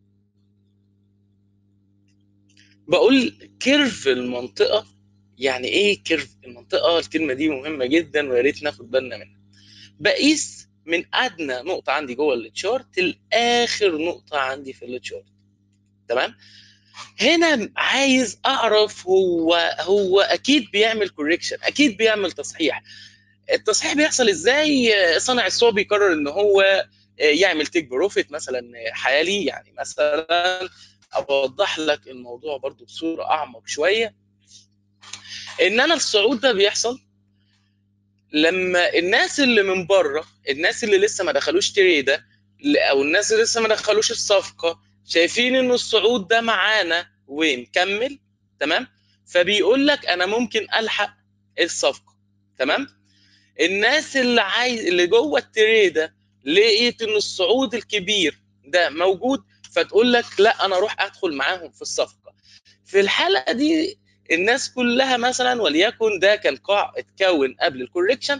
بقول كيرف المنطقه يعني ايه كيرف المنطقه الكلمه دي مهمه جدا ويا ريت ناخد بالنا منها بقيس من ادنى نقطه عندي جوه التشارت لاخر نقطه عندي في التشارت تمام هنا عايز اعرف هو هو اكيد بيعمل كوريكشن اكيد بيعمل تصحيح التصحيح بيحصل ازاي صانع السوق بيقرر ان هو يعمل تيك بروفيت مثلا حالي يعني مثلا اوضح لك الموضوع برضو بصوره اعمق شويه ان انا الصعود ده بيحصل لما الناس اللي من بره الناس اللي لسه ما دخلوش تريده او الناس اللي لسه ما دخلوش الصفقه شايفين ان الصعود ده معانا ومكمل تمام فبيقول لك انا ممكن الحق الصفقه تمام الناس اللي عايز اللي جوه التريده لقيت ان الصعود الكبير ده موجود فتقول لك لا انا اروح ادخل معاهم في الصفقه في الحاله دي الناس كلها مثلا وليكن ده كان قاع اتكون قبل الكوريكشن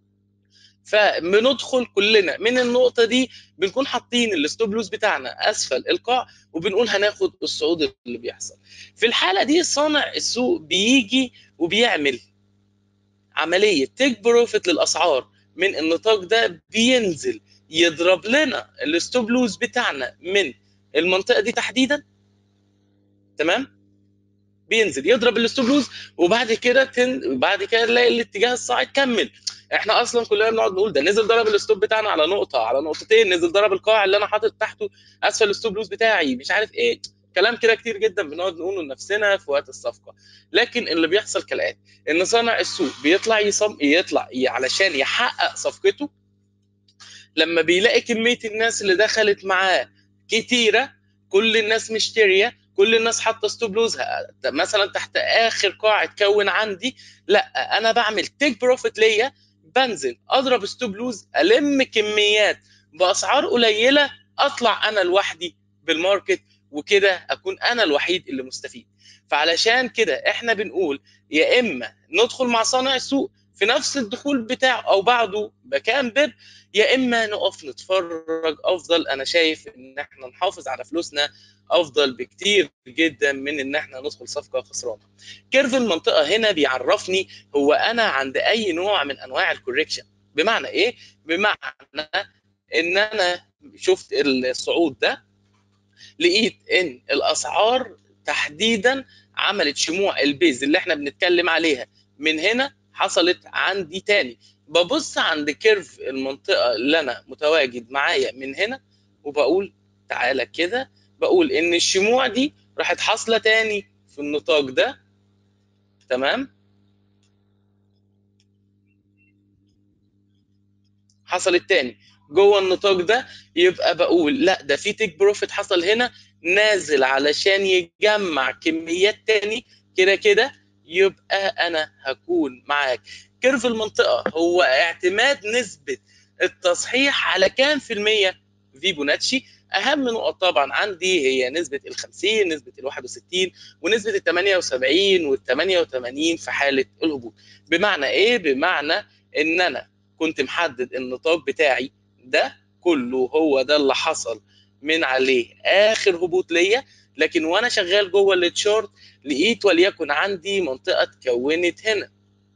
فبندخل كلنا من النقطه دي بنكون حاطين الستوب لوز بتاعنا اسفل القاع وبنقول هناخد الصعود اللي بيحصل في الحاله دي صانع السوق بيجي وبيعمل عمليه تيك بروفيت للاسعار من النطاق ده بينزل يضرب لنا الستوب لوز بتاعنا من المنطقه دي تحديدا تمام بينزل يضرب الستوب لوز وبعد كده تن... بعد كده نلاقي الاتجاه الصاعد كمل احنا اصلا كلنا بنقعد نقول ده نزل ضرب الستوب بتاعنا على نقطه على نقطتين نزل ضرب القاع اللي انا حاطط تحته اسفل الستوب لوز بتاعي مش عارف ايه كلام كده كتير جدا بنقعد نقوله لنفسنا في وقت الصفقه لكن اللي بيحصل كالاتي ان صانع السوق بيطلع يصم يطلع علشان يحقق صفقته لما بيلاقي كميه الناس اللي دخلت معاه كتيره كل الناس مشتريه كل الناس حاطه ستوب لوز مثلا تحت اخر قاع اتكون عندي لا انا بعمل تيك بروفيت ليا بنزل اضرب ستوب لوز الم كميات باسعار قليله اطلع انا لوحدي بالماركت وكده اكون انا الوحيد اللي مستفيد فعلشان كده احنا بنقول يا اما ندخل مع صانع السوق في نفس الدخول بتاعه او بعده بكام بيب يا اما نقف نتفرج افضل انا شايف ان احنا نحافظ على فلوسنا افضل بكتير جدا من ان احنا ندخل صفقه خسرانه كيرف المنطقه هنا بيعرفني هو انا عند اي نوع من انواع الكوريكشن بمعنى ايه بمعنى ان انا شفت الصعود ده لقيت ان الاسعار تحديدا عملت شموع البيز اللي احنا بنتكلم عليها من هنا حصلت عندي تاني ببص عند كيرف المنطقه اللي انا متواجد معايا من هنا وبقول تعالى كده بقول ان الشموع دي راحت حاصله تاني في النطاق ده تمام حصلت تاني جوه النطاق ده يبقى بقول لا ده في تيك بروفيت حصل هنا نازل علشان يجمع كميات تاني كده كده يبقى انا هكون معاك كيرف المنطقه هو اعتماد نسبه التصحيح على كام في الميه فيبوناتشي اهم نقط طبعا عندي هي نسبه ال 50 نسبه ال 61 ونسبه ال 78 وال 88 في حاله الهبوط بمعنى ايه بمعنى ان انا كنت محدد النطاق بتاعي ده كله هو ده اللي حصل من عليه اخر هبوط ليا لكن وانا شغال جوه التشارت لقيت وليكن عندي منطقه اتكونت هنا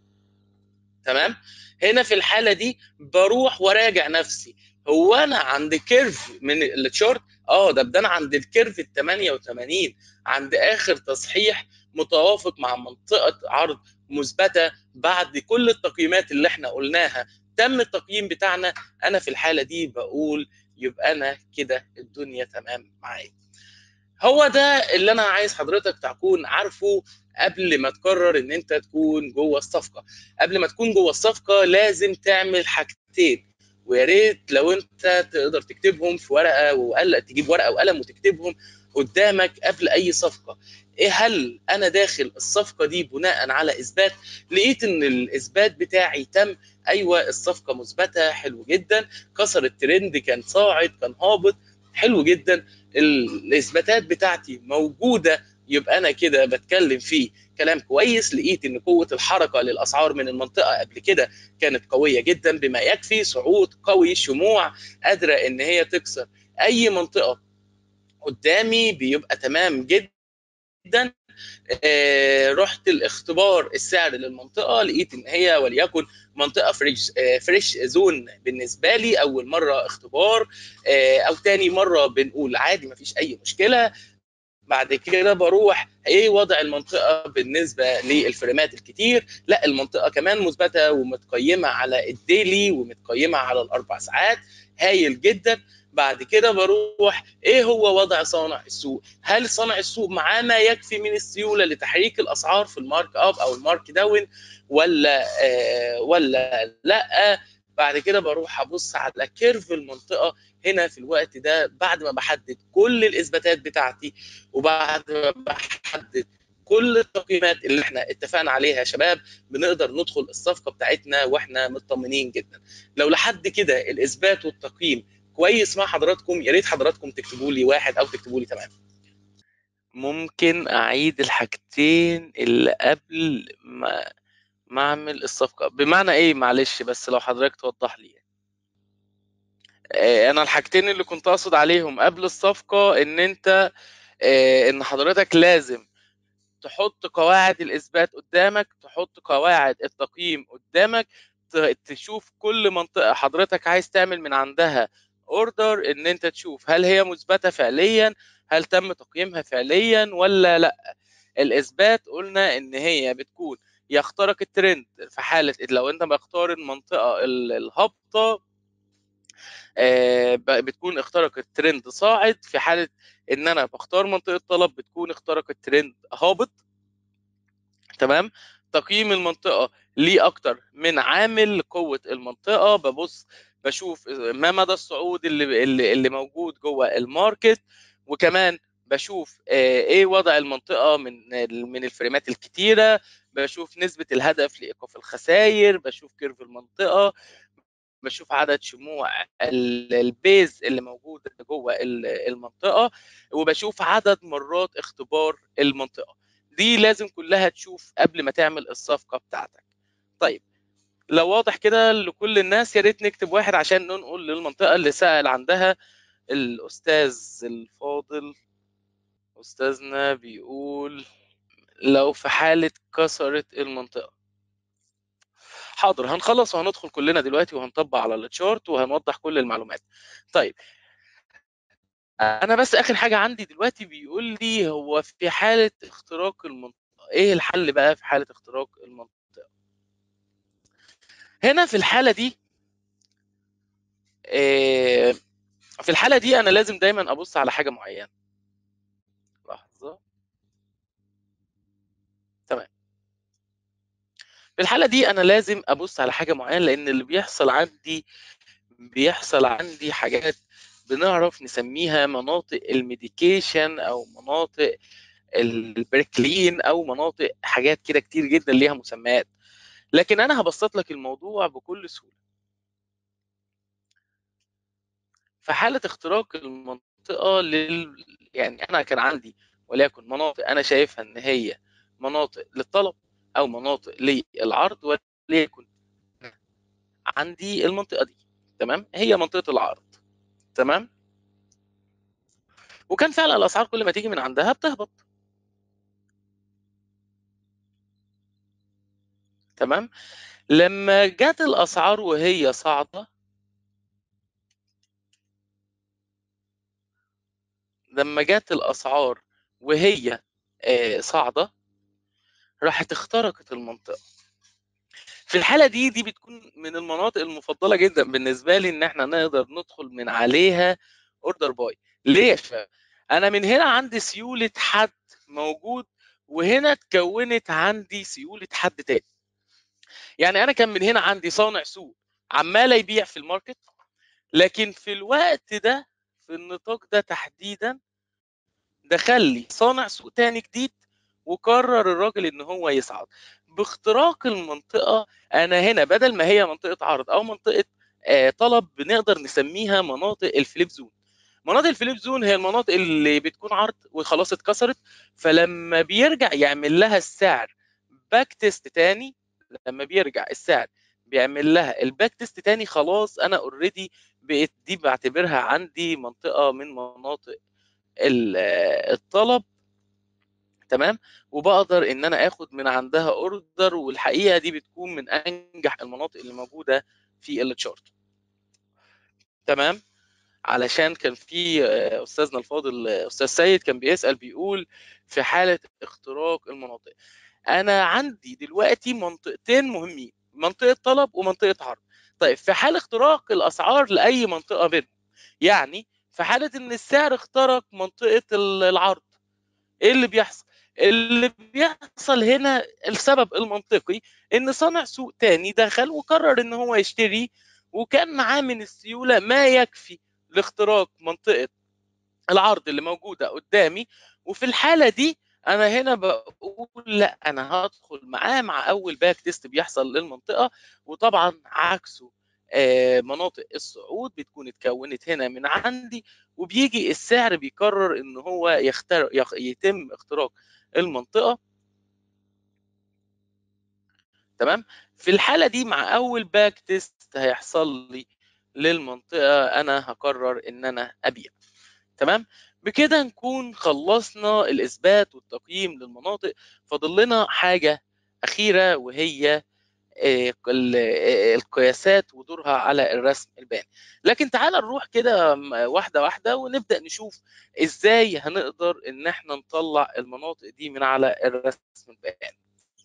تمام هنا في الحاله دي بروح وراجع نفسي هو انا عند كيرف من التشارت اه ده ده انا عند الكيرف ال 88 عند اخر تصحيح متوافق مع منطقه عرض مثبته بعد كل التقييمات اللي احنا قلناها تم التقييم بتاعنا انا في الحاله دي بقول يبقى انا كده الدنيا تمام معايا هو ده اللي انا عايز حضرتك تكون عارفه قبل ما تقرر ان انت تكون جوه الصفقه قبل ما تكون جوه الصفقه لازم تعمل حاجتين ويا ريت لو انت تقدر تكتبهم في ورقه وقلق تجيب ورقه وقلم وتكتبهم قدامك قبل اي صفقه ايه هل انا داخل الصفقه دي بناء على اثبات لقيت ان الاثبات بتاعي تم ايوه الصفقه مثبته حلو جدا كسر الترند كان صاعد كان هابط حلو جدا الاثباتات بتاعتي موجوده يبقى انا كده بتكلم فيه كلام كويس لقيت ان قوه الحركه للاسعار من المنطقه قبل كده كانت قويه جدا بما يكفي صعود قوي شموع قادره ان هي تكسر اي منطقه قدامي بيبقى تمام جدا آه رحت الاختبار السعر للمنطقه لقيت ان هي وليكن منطقه فريش آه فريش زون بالنسبه لي اول مره اختبار آه او تاني مره بنقول عادي مفيش اي مشكله بعد كده بروح ايه وضع المنطقه بالنسبه للفريمات الكتير لا المنطقه كمان مثبته ومتقيمه على الديلي ومتقيمه على الاربع ساعات هايل جدا بعد كده بروح ايه هو وضع صانع السوق هل صانع السوق معاه ما يكفي من السيوله لتحريك الاسعار في المارك اب او المارك داون ولا آه ولا لا بعد كده بروح ابص على كيرف المنطقه هنا في الوقت ده بعد ما بحدد كل الاثباتات بتاعتي وبعد ما بحدد كل التقييمات اللي احنا اتفقنا عليها يا شباب بنقدر ندخل الصفقه بتاعتنا واحنا مطمنين جدا لو لحد كده الاثبات والتقييم كويس مع حضراتكم يا ريت حضراتكم تكتبوا لي واحد او تكتبوا لي تمام ممكن اعيد الحاجتين اللي قبل ما ما اعمل الصفقه بمعنى ايه معلش بس لو حضرتك توضح لي انا الحاجتين اللي كنت اقصد عليهم قبل الصفقه ان انت ان حضرتك لازم تحط قواعد الاثبات قدامك تحط قواعد التقييم قدامك تشوف كل منطقه حضرتك عايز تعمل من عندها اوردر ان انت تشوف هل هي مثبته فعليا هل تم تقييمها فعليا ولا لا الاثبات قلنا ان هي بتكون يخترق الترند في حاله لو انت مختار المنطقه الهابطه بتكون اخترق الترند صاعد في حاله ان انا بختار منطقه طلب بتكون اخترق الترند هابط تمام تقييم المنطقه ليه اكتر من عامل قوه المنطقه ببص بشوف ما مدى الصعود اللي اللي, اللي موجود جوه الماركت وكمان بشوف ايه وضع المنطقه من من الفريمات الكتيره بشوف نسبه الهدف لايقاف الخسائر بشوف كيرف المنطقه بشوف عدد شموع البيز اللي موجوده جوه المنطقه وبشوف عدد مرات اختبار المنطقه دي لازم كلها تشوف قبل ما تعمل الصفقه بتاعتك طيب لو واضح كده لكل الناس يا ريت نكتب واحد عشان ننقل للمنطقه اللي سأل عندها الاستاذ الفاضل استاذنا بيقول لو في حاله كسرت المنطقه حاضر هنخلص وهندخل كلنا دلوقتي وهنطبق على التشارت وهنوضح كل المعلومات طيب انا بس اخر حاجه عندي دلوقتي بيقول لي هو في حاله اختراق المنطقه ايه الحل بقى في حاله اختراق المنطقه هنا في الحاله دي إيه في الحاله دي انا لازم دايما ابص على حاجه معينه لحظه تمام في الحاله دي انا لازم ابص على حاجه معينه لان اللي بيحصل عندي بيحصل عندي حاجات بنعرف نسميها مناطق الميديكيشن او مناطق البريكلين او مناطق حاجات كده كتير جدا ليها مسميات لكن انا هبسط لك الموضوع بكل سهوله في حاله اختراق المنطقه لل يعني انا كان عندي وليكن مناطق انا شايفها ان هي مناطق للطلب او مناطق للعرض وليكن عندي المنطقه دي تمام هي منطقه العرض تمام وكان فعلا الاسعار كل ما تيجي من عندها بتهبط تمام لما جت الاسعار وهي صاعده لما جت الاسعار وهي صاعده راحت اخترقت المنطقه في الحاله دي دي بتكون من المناطق المفضله جدا بالنسبه لي ان احنا نقدر ندخل من عليها اوردر باي ليه انا من هنا عندي سيوله حد موجود وهنا اتكونت عندي سيوله حد تاني يعني انا كان من هنا عندي صانع سوق عمال يبيع في الماركت لكن في الوقت ده في النطاق ده تحديدا دخل لي صانع سوق تاني جديد وقرر الراجل ان هو يصعد باختراق المنطقه انا هنا بدل ما هي منطقه عرض او منطقه آه طلب بنقدر نسميها مناطق الفليب زون مناطق الفليب زون هي المناطق اللي بتكون عرض وخلاص اتكسرت فلما بيرجع يعمل لها السعر باك تيست تاني لما بيرجع السعر بيعمل لها الباك تيست تاني خلاص انا اوريدي بقيت دي بعتبرها عندي منطقه من مناطق الطلب تمام وبقدر ان انا اخد من عندها اوردر والحقيقه دي بتكون من انجح المناطق اللي موجوده في التشارت تمام علشان كان في استاذنا الفاضل استاذ سيد كان بيسال بيقول في حاله اختراق المناطق انا عندي دلوقتي منطقتين مهمين منطقه طلب ومنطقه عرض طيب في حال اختراق الاسعار لاي منطقه منهم يعني في حاله ان السعر اخترق منطقه العرض ايه اللي بيحصل اللي بيحصل هنا السبب المنطقي ان صانع سوق تاني دخل وقرر ان هو يشتري وكان معاه من السيوله ما يكفي لاختراق منطقه العرض اللي موجوده قدامي وفي الحاله دي انا هنا بقول لا انا هدخل معاه مع اول باك تيست بيحصل للمنطقه وطبعا عكسه مناطق الصعود بتكون اتكونت هنا من عندي وبيجي السعر بيقرر ان هو يخترق يتم اختراق المنطقه تمام في الحاله دي مع اول باك تيست هيحصل لي للمنطقه انا هقرر ان انا ابيع تمام بكده نكون خلصنا الاثبات والتقييم للمناطق فاضل لنا حاجه اخيره وهي القياسات ودورها على الرسم البياني لكن تعال نروح كده واحده واحده ونبدا نشوف ازاي هنقدر ان احنا نطلع المناطق دي من على الرسم البياني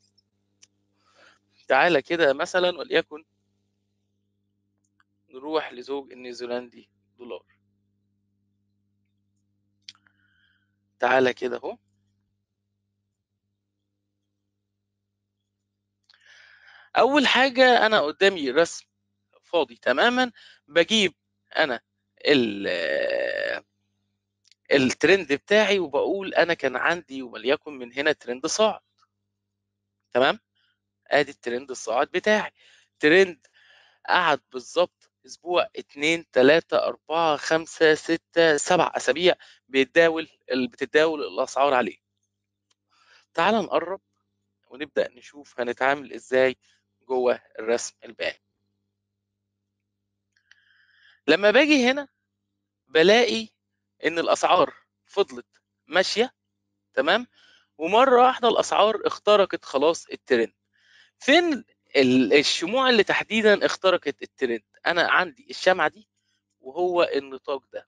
تعالى كده مثلا وليكن نروح لزوج النيوزيلندي دولار تعالى كده اهو اول حاجه انا قدامي رسم فاضي تماما بجيب انا الترند بتاعي وبقول انا كان عندي وليكن من هنا ترند صاعد تمام ادي الترند الصاعد بتاعي ترند قعد بالظبط اسبوع اتنين تلاتة اربعة خمسة ستة سبع اسابيع بيتداول بتتداول الاسعار عليه تعال نقرب ونبدا نشوف هنتعامل ازاي جوه الرسم البياني لما باجي هنا بلاقي ان الاسعار فضلت ماشيه تمام ومره واحده الاسعار اخترقت خلاص الترند فين الشموع اللي تحديدا اخترقت الترند انا عندي الشمعه دي وهو النطاق ده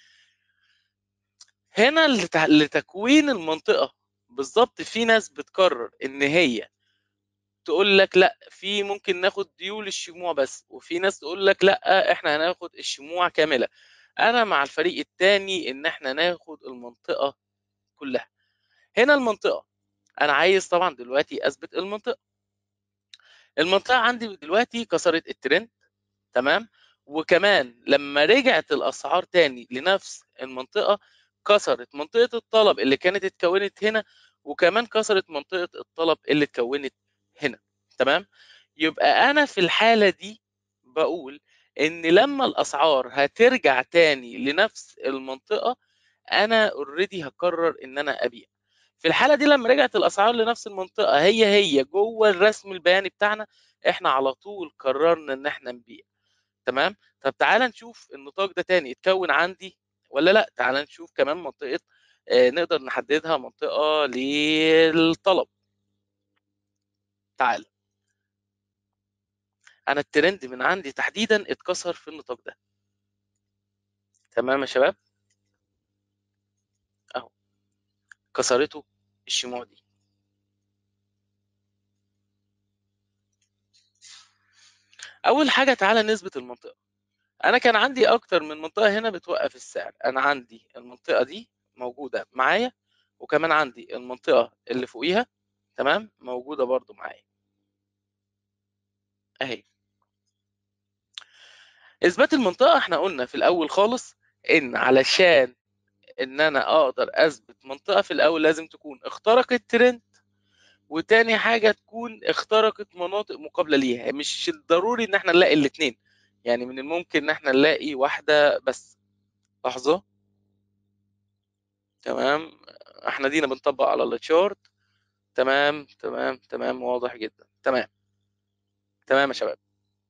هنا لتكوين المنطقه بالظبط في ناس بتقرر ان هي تقول لك لا في ممكن ناخد ديول الشموع بس وفي ناس تقول لك لا احنا هناخد الشموع كامله انا مع الفريق الثاني ان احنا ناخد المنطقه كلها هنا المنطقه انا عايز طبعا دلوقتي اثبت المنطقه المنطقه عندي دلوقتي كسرت الترند تمام وكمان لما رجعت الاسعار تاني لنفس المنطقه كسرت منطقه الطلب اللي كانت اتكونت هنا وكمان كسرت منطقه الطلب اللي اتكونت هنا تمام يبقى انا في الحاله دي بقول ان لما الاسعار هترجع تاني لنفس المنطقه انا اوريدي هقرر ان انا ابيع في الحاله دي لما رجعت الاسعار لنفس المنطقه هي هي جوه الرسم البياني بتاعنا احنا على طول قررنا ان احنا نبيع تمام طب تعال نشوف النطاق ده تاني اتكون عندي ولا لا تعال نشوف كمان منطقه آه نقدر نحددها منطقه للطلب تعال انا الترند من عندي تحديدا اتكسر في النطاق ده تمام يا شباب اهو كسرته الشموع دي اول حاجه تعالى نثبت المنطقه انا كان عندي اكتر من منطقه هنا بتوقف السعر انا عندي المنطقه دي موجوده معايا وكمان عندي المنطقه اللي فوقيها تمام موجوده برضو معايا اهي اثبات المنطقه احنا قلنا في الاول خالص ان علشان ان انا اقدر اثبت منطقه في الاول لازم تكون اخترقت ترند وتاني حاجه تكون اخترقت مناطق مقابله ليها مش ضروري ان احنا نلاقي الاثنين يعني من الممكن ان احنا نلاقي واحده بس لحظه تمام احنا دينا بنطبق على التشارت تمام تمام تمام واضح جدا تمام تمام يا شباب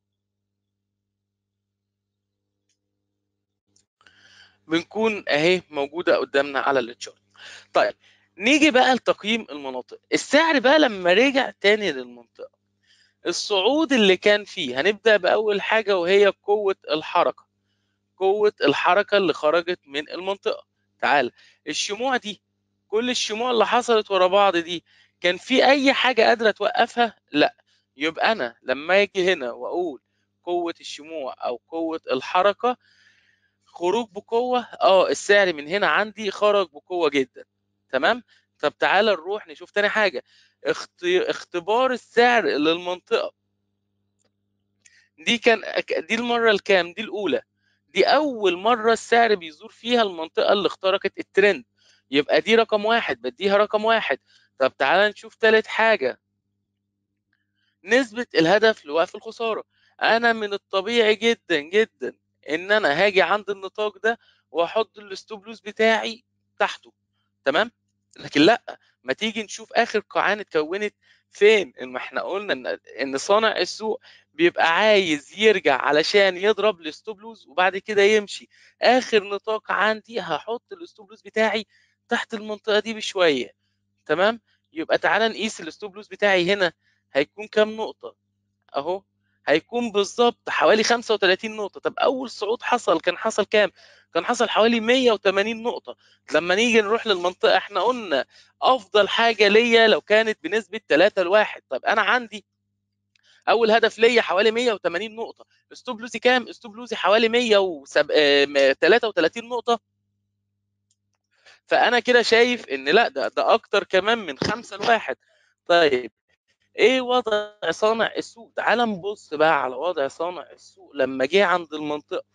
بنكون اهي موجوده قدامنا على التشارت طيب نيجي بقى لتقييم المناطق السعر بقى لما رجع تاني للمنطقه الصعود اللي كان فيه هنبدا باول حاجه وهي قوه الحركه قوه الحركه اللي خرجت من المنطقه تعال الشموع دي كل الشموع اللي حصلت ورا بعض دي كان في اي حاجه قادره توقفها لا يبقى انا لما اجي هنا واقول قوه الشموع او قوه الحركه خروج بقوه اه السعر من هنا عندي خرج بقوه جدا تمام طب تعالى نروح نشوف تاني حاجه اخت... اختبار السعر للمنطقه دي كان دي المره الكام دي الاولى دي اول مره السعر بيزور فيها المنطقه اللي اخترقت الترند يبقى دي رقم واحد بديها رقم واحد طب تعالى نشوف تالت حاجه نسبه الهدف لوقف الخساره انا من الطبيعي جدا جدا ان انا هاجي عند النطاق ده واحط الستوب لوز بتاعي تحته تمام لكن لا ما تيجي نشوف اخر قاعان اتكونت فين ما احنا قلنا ان ان صانع السوق بيبقى عايز يرجع علشان يضرب الستوب لوز وبعد كده يمشي اخر نطاق عندي هحط الستوب لوز بتاعي تحت المنطقه دي بشويه تمام يبقى تعالى نقيس الستوب لوز بتاعي هنا هيكون كام نقطه اهو هيكون بالظبط حوالي 35 نقطه طب اول صعود حصل كان حصل كام كان حصل حوالي 180 نقطه لما نيجي نروح للمنطقه احنا قلنا افضل حاجه ليا لو كانت بنسبه 3 لواحد طب انا عندي اول هدف ليا حوالي 180 نقطه ستوب لوزي كام ستوب لوزي حوالي 133 نقطه فانا كده شايف ان لا ده ده اكتر كمان من خمسة لواحد طيب ايه وضع صانع السوق تعال نبص بقى على وضع صانع السوق لما جه عند المنطقه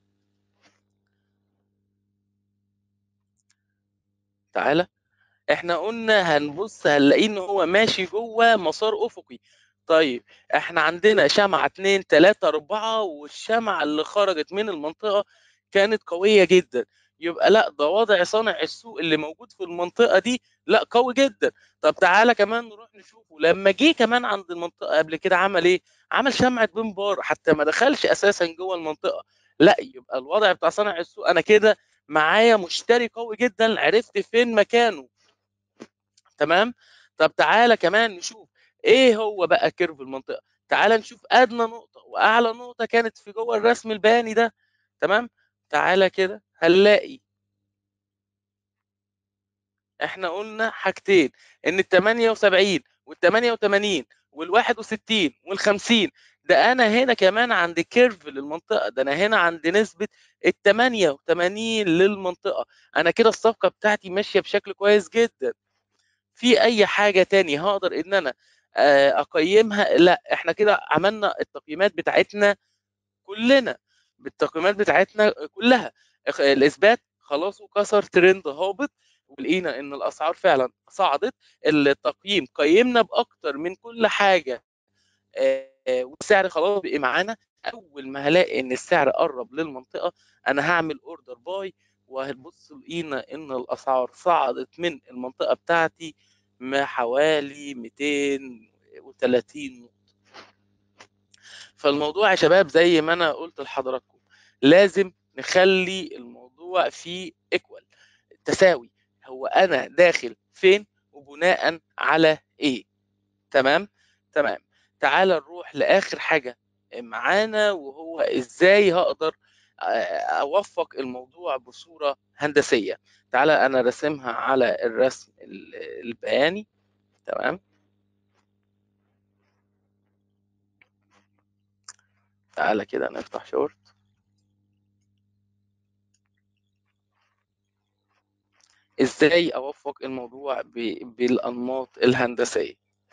تعالى احنا قلنا هنبص هنلاقيه ان هو ماشي جوه مسار افقي طيب احنا عندنا شمعة 2 3 4 والشمعة اللي خرجت من المنطقة كانت قوية جدا يبقى لا ده وضع صانع السوق اللي موجود في المنطقة دي لا قوي جدا طب تعالى كمان نروح نشوفه لما جه كمان عند المنطقة قبل كده عمل ايه عمل شمعة بنبار حتى ما دخلش اساسا جوه المنطقة لا يبقى الوضع بتاع صانع السوق انا كده معايا مشتري قوي جدا عرفت فين مكانه تمام طب تعالى كمان نشوف ايه هو بقى كيرف المنطقه تعالى نشوف ادنى نقطه واعلى نقطه كانت في جوه الرسم البياني ده تمام تعالى كده هنلاقي احنا قلنا حاجتين ان ال 78 وال 88 وال 61 وال 50 ده انا هنا كمان عند كيرف للمنطقه ده انا هنا عند نسبه ال 88 للمنطقه انا كده الصفقه بتاعتي ماشيه بشكل كويس جدا في اي حاجه تاني هقدر ان انا اقيمها لا احنا كده عملنا التقييمات بتاعتنا كلنا بالتقييمات بتاعتنا كلها الاثبات خلاص وكسر ترند هابط ولقينا ان الاسعار فعلا صعدت التقييم قيمنا باكتر من كل حاجه والسعر خلاص بقي معانا اول ما هلاقي ان السعر قرب للمنطقه انا هعمل اوردر باي وهتبص لقينا ان الاسعار صعدت من المنطقه بتاعتي ما حوالي 230 نقطه فالموضوع يا شباب زي ما انا قلت لحضراتكم لازم نخلي الموضوع فيه ايكوال تساوي هو انا داخل فين وبناء على ايه تمام تمام تعال نروح لاخر حاجه معانا وهو ازاي هقدر اوفق الموضوع بصوره هندسيه تعالى انا راسمها على الرسم البياني تمام تعالى كده نفتح شورت ازاي اوفق الموضوع بالانماط الهندسيه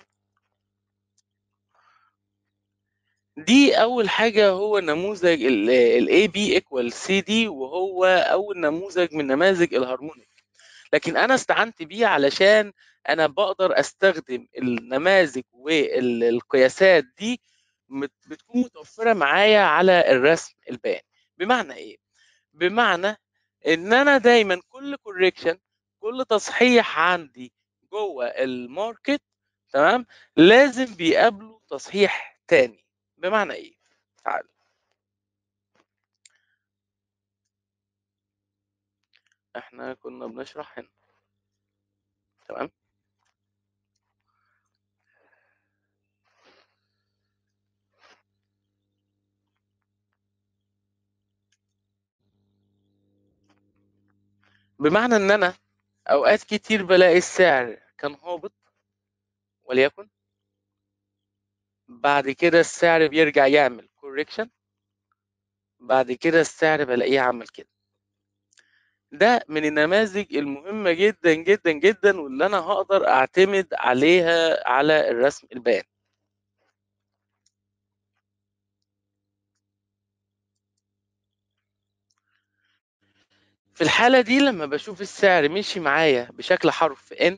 دي اول حاجه هو نموذج ال AB equal CD وهو اول نموذج من نماذج الهارمونيك لكن انا استعنت بيه علشان انا بقدر استخدم النماذج والقياسات دي بتكون متوفره معايا على الرسم البياني بمعنى ايه بمعنى ان انا دايما كل كوريكشن كل تصحيح عندي جوه الماركت تمام لازم بيقابله تصحيح تاني بمعنى ايه تعال احنا كنا بنشرح هنا تمام بمعنى ان انا اوقات كتير بلاقي السعر كان هابط وليكن بعد كده السعر بيرجع يعمل كوريكشن بعد كده السعر بلاقيه عمل كده ده من النماذج المهمة جدا جدا جدا واللي أنا هقدر أعتمد عليها على الرسم البياني في الحالة دي لما بشوف السعر مشي معايا بشكل حرف N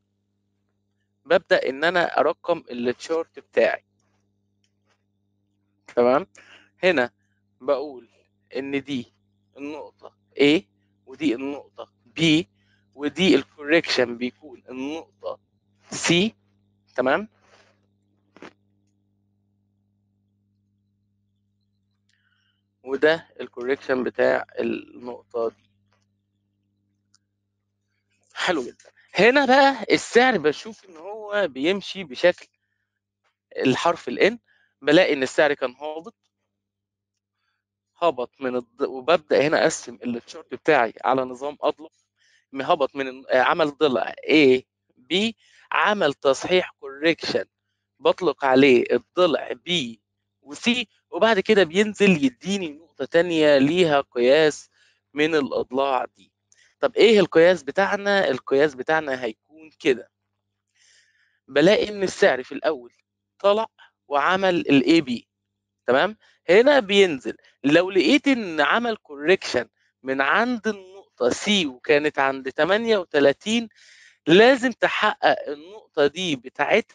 ببدأ إن أنا أرقم التشارت بتاعي تمام هنا بقول إن دي النقطة A ودي النقطة B ودي الكوريكشن بيكون النقطة C تمام وده الكوريكشن بتاع النقطة دي حلو جدا هنا بقى السعر بشوف ان هو بيمشي بشكل الحرف الان بلاقي ان السعر كان هابط هبط من الض... وببدا هنا اقسم التشارت بتاعي على نظام اضلع هبط من عمل ضلع A B عمل تصحيح كوريكشن بطلق عليه الضلع B وسي وبعد كده بينزل يديني نقطة تانية ليها قياس من الأضلاع دي طب ايه القياس بتاعنا القياس بتاعنا هيكون كده بلاقي ان السعر في الاول طلع وعمل الاي بي تمام هنا بينزل لو لقيت ان عمل كوريكشن من عند النقطة سي وكانت عند 38 لازم تحقق النقطة دي بتاعتها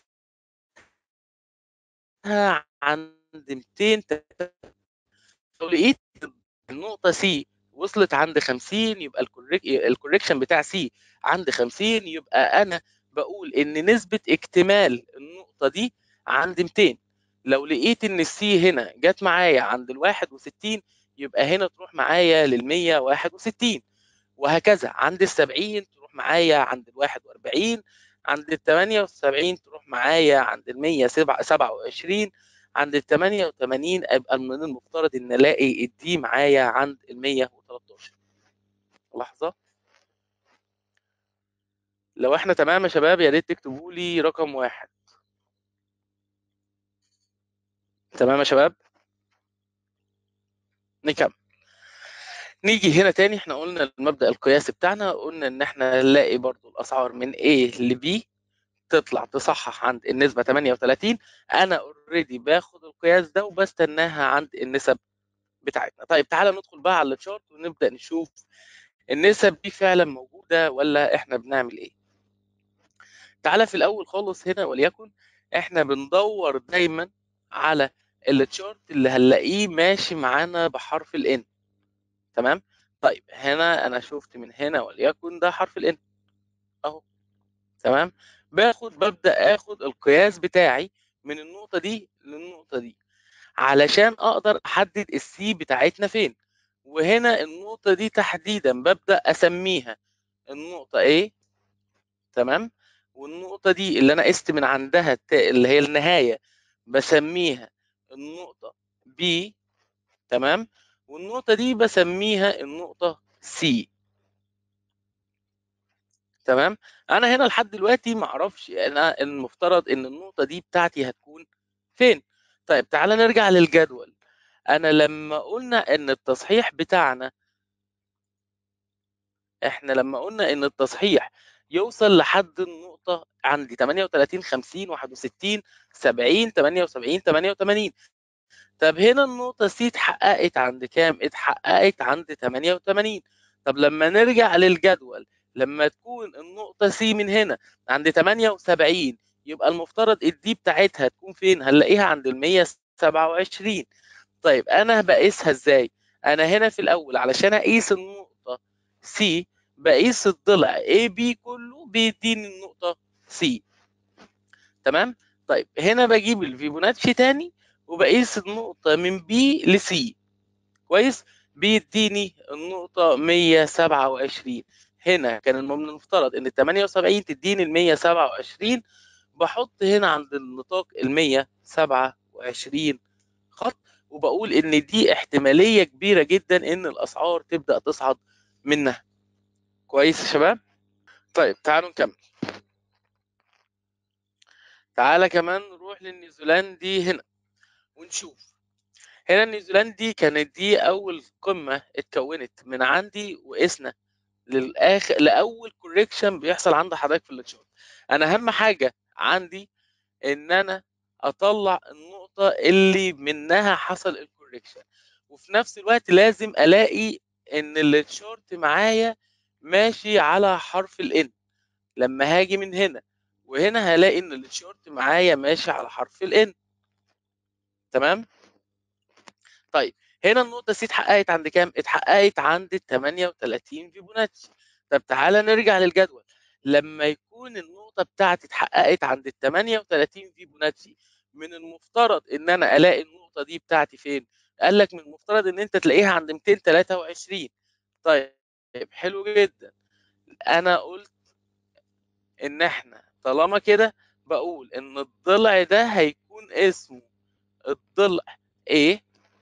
عند 200 لو لقيت النقطة سي وصلت عند 50 يبقى الكوريك الكوريكشن بتاع سي عند 50 يبقى انا بقول ان نسبة اكتمال النقطة دي عند 200 لو لقيت ان السي هنا جت معايا عند ال 61 يبقى هنا تروح معايا لل 161 وهكذا عند ال 70 تروح معايا عند ال 41 عند ال 78 تروح معايا عند ال 127 عند ال 88 ابقى من المفترض ان الاقي الدي معايا عند ال 113 لحظه لو احنا تمام يا شباب يا ريت تكتبوا لي رقم واحد تمام يا شباب نكمل نيجي هنا تاني احنا قلنا المبدأ القياسي بتاعنا قلنا ان احنا نلاقي برضو الاسعار من A ل B تطلع تصحح عند النسبة 38 انا اوريدي باخد القياس ده وبستناها عند النسب بتاعتنا طيب تعالى ندخل بقى على الشارت ونبدأ نشوف النسب دي فعلا موجودة ولا احنا بنعمل ايه تعالى في الاول خالص هنا وليكن احنا بندور دايما على التشارت اللي هنلاقيه ماشي معانا بحرف الان تمام طيب هنا انا شفت من هنا وليكن ده حرف الان اهو تمام باخد ببدا اخد القياس بتاعي من النقطه دي للنقطه دي علشان اقدر احدد السي بتاعتنا فين وهنا النقطه دي تحديدا ببدا اسميها النقطه A تمام والنقطه دي اللي انا قست من عندها اللي هي النهايه بسميها النقطه B تمام والنقطة دي بسميها النقطة C تمام أنا هنا لحد دلوقتي معرفش أنا المفترض إن النقطة دي بتاعتي هتكون فين طيب تعالى نرجع للجدول أنا لما قلنا إن التصحيح بتاعنا إحنا لما قلنا إن التصحيح يوصل لحد النقطة عندي 38 50 61 70 78 88 طب هنا النقطة سي اتحققت عند كام؟ اتحققت عند 88 طب لما نرجع للجدول لما تكون النقطة سي من هنا عند 78 يبقى المفترض الدي بتاعتها تكون فين؟ هنلاقيها عند ال 127 طيب أنا بقيسها ازاي؟ أنا هنا في الأول علشان أقيس النقطة سي بقيس الضلع اي بي كله بيديني النقطة سي تمام؟ طيب هنا بجيب الفيبوناتشي تاني وبقيس النقطة من بي لسي كويس بيديني النقطة 127 هنا كان من المفترض ان ال 78 تديني ال 127 بحط هنا عند النطاق ال 127 خط وبقول ان دي احتمالية كبيرة جدا ان الاسعار تبدأ تصعد منها كويس يا شباب طيب تعالوا نكمل تعالى كمان نروح للنيوزيلندي هنا ونشوف هنا النيوزيلندي كانت دي اول قمه اتكونت من عندي وقسنا للاخر لاول كوريكشن بيحصل عند حضرتك في التشارت انا اهم حاجه عندي ان انا اطلع النقطه اللي منها حصل الكوريكشن وفي نفس الوقت لازم الاقي ان التشارت معايا ماشي على حرف الان لما هاجي من هنا وهنا هلاقي ان التشارت معايا ماشي على حرف الان تمام طيب هنا النقطه سي اتحققت عند كام اتحققت عند 38 فيبوناتشي طب تعالى نرجع للجدول لما يكون النقطه بتاعتي اتحققت عند ال 38 فيبوناتشي من المفترض ان انا الاقي النقطه دي بتاعتي فين قال لك من المفترض ان انت تلاقيها عند 223 طيب حلو جدا انا قلت ان احنا طالما كده بقول ان الضلع ده هيكون اسمه الضلع A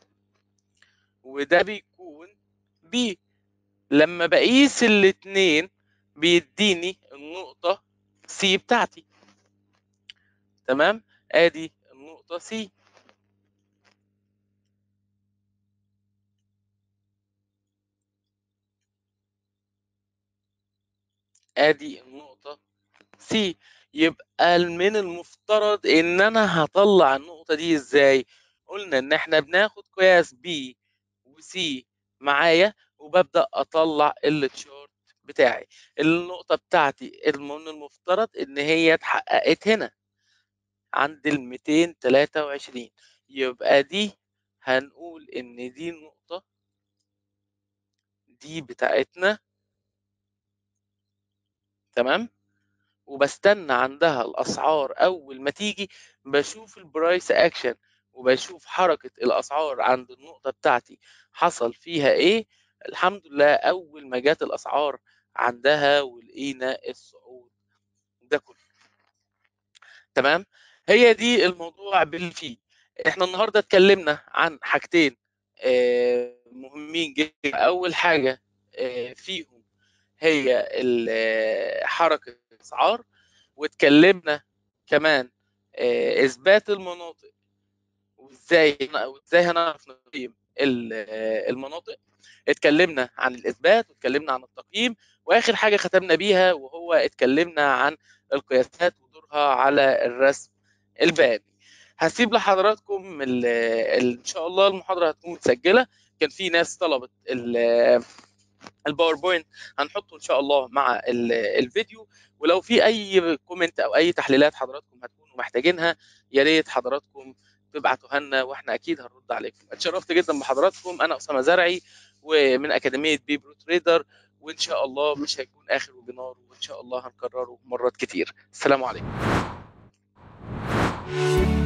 وده بيكون B لما بقيس الاتنين بيديني النقطة C بتاعتي تمام ادي النقطة C ادي النقطة C يبقى من المفترض ان انا هطلع النقطة دي ازاي قلنا ان احنا بناخد قياس B و C معايا وببدأ اطلع التشارت بتاعي النقطة بتاعتي من المفترض ان هي اتحققت هنا عند ال 223 يبقى دي هنقول ان دي النقطة دي بتاعتنا تمام وبستنى عندها الاسعار اول ما تيجي بشوف البرايس اكشن وبشوف حركة الاسعار عند النقطة بتاعتي حصل فيها ايه الحمد لله اول ما جت الاسعار عندها ولقينا الصعود ده كله تمام هي دي الموضوع بالفي احنا النهارده اتكلمنا عن حاجتين آه، مهمين جدا اول حاجه آه، فيهم هي ال- آه، حركه الاسعار واتكلمنا كمان آه، اثبات المناطق وازاي وازاي هنعرف نقيم ال- آه، المناطق اتكلمنا عن الاثبات واتكلمنا عن التقييم واخر حاجه ختمنا بيها وهو اتكلمنا عن القياسات ودورها على الرسم البياني هسيب لحضراتكم ال- ال- ان شاء الله المحاضره هتكون متسجله كان في ناس طلبت ال- الباوربوينت هنحطه ان شاء الله مع ال- الفيديو ولو في اي كومنت او اي تحليلات حضراتكم هتكونوا محتاجينها يا ريت حضراتكم تبعتوها لنا واحنا اكيد هنرد عليكم اتشرفت جدا بحضراتكم انا اسامه زرعي ومن اكاديميه بي برو تريدر وان شاء الله مش هيكون اخر وبنار وان شاء الله هنكرره مرات كتير السلام عليكم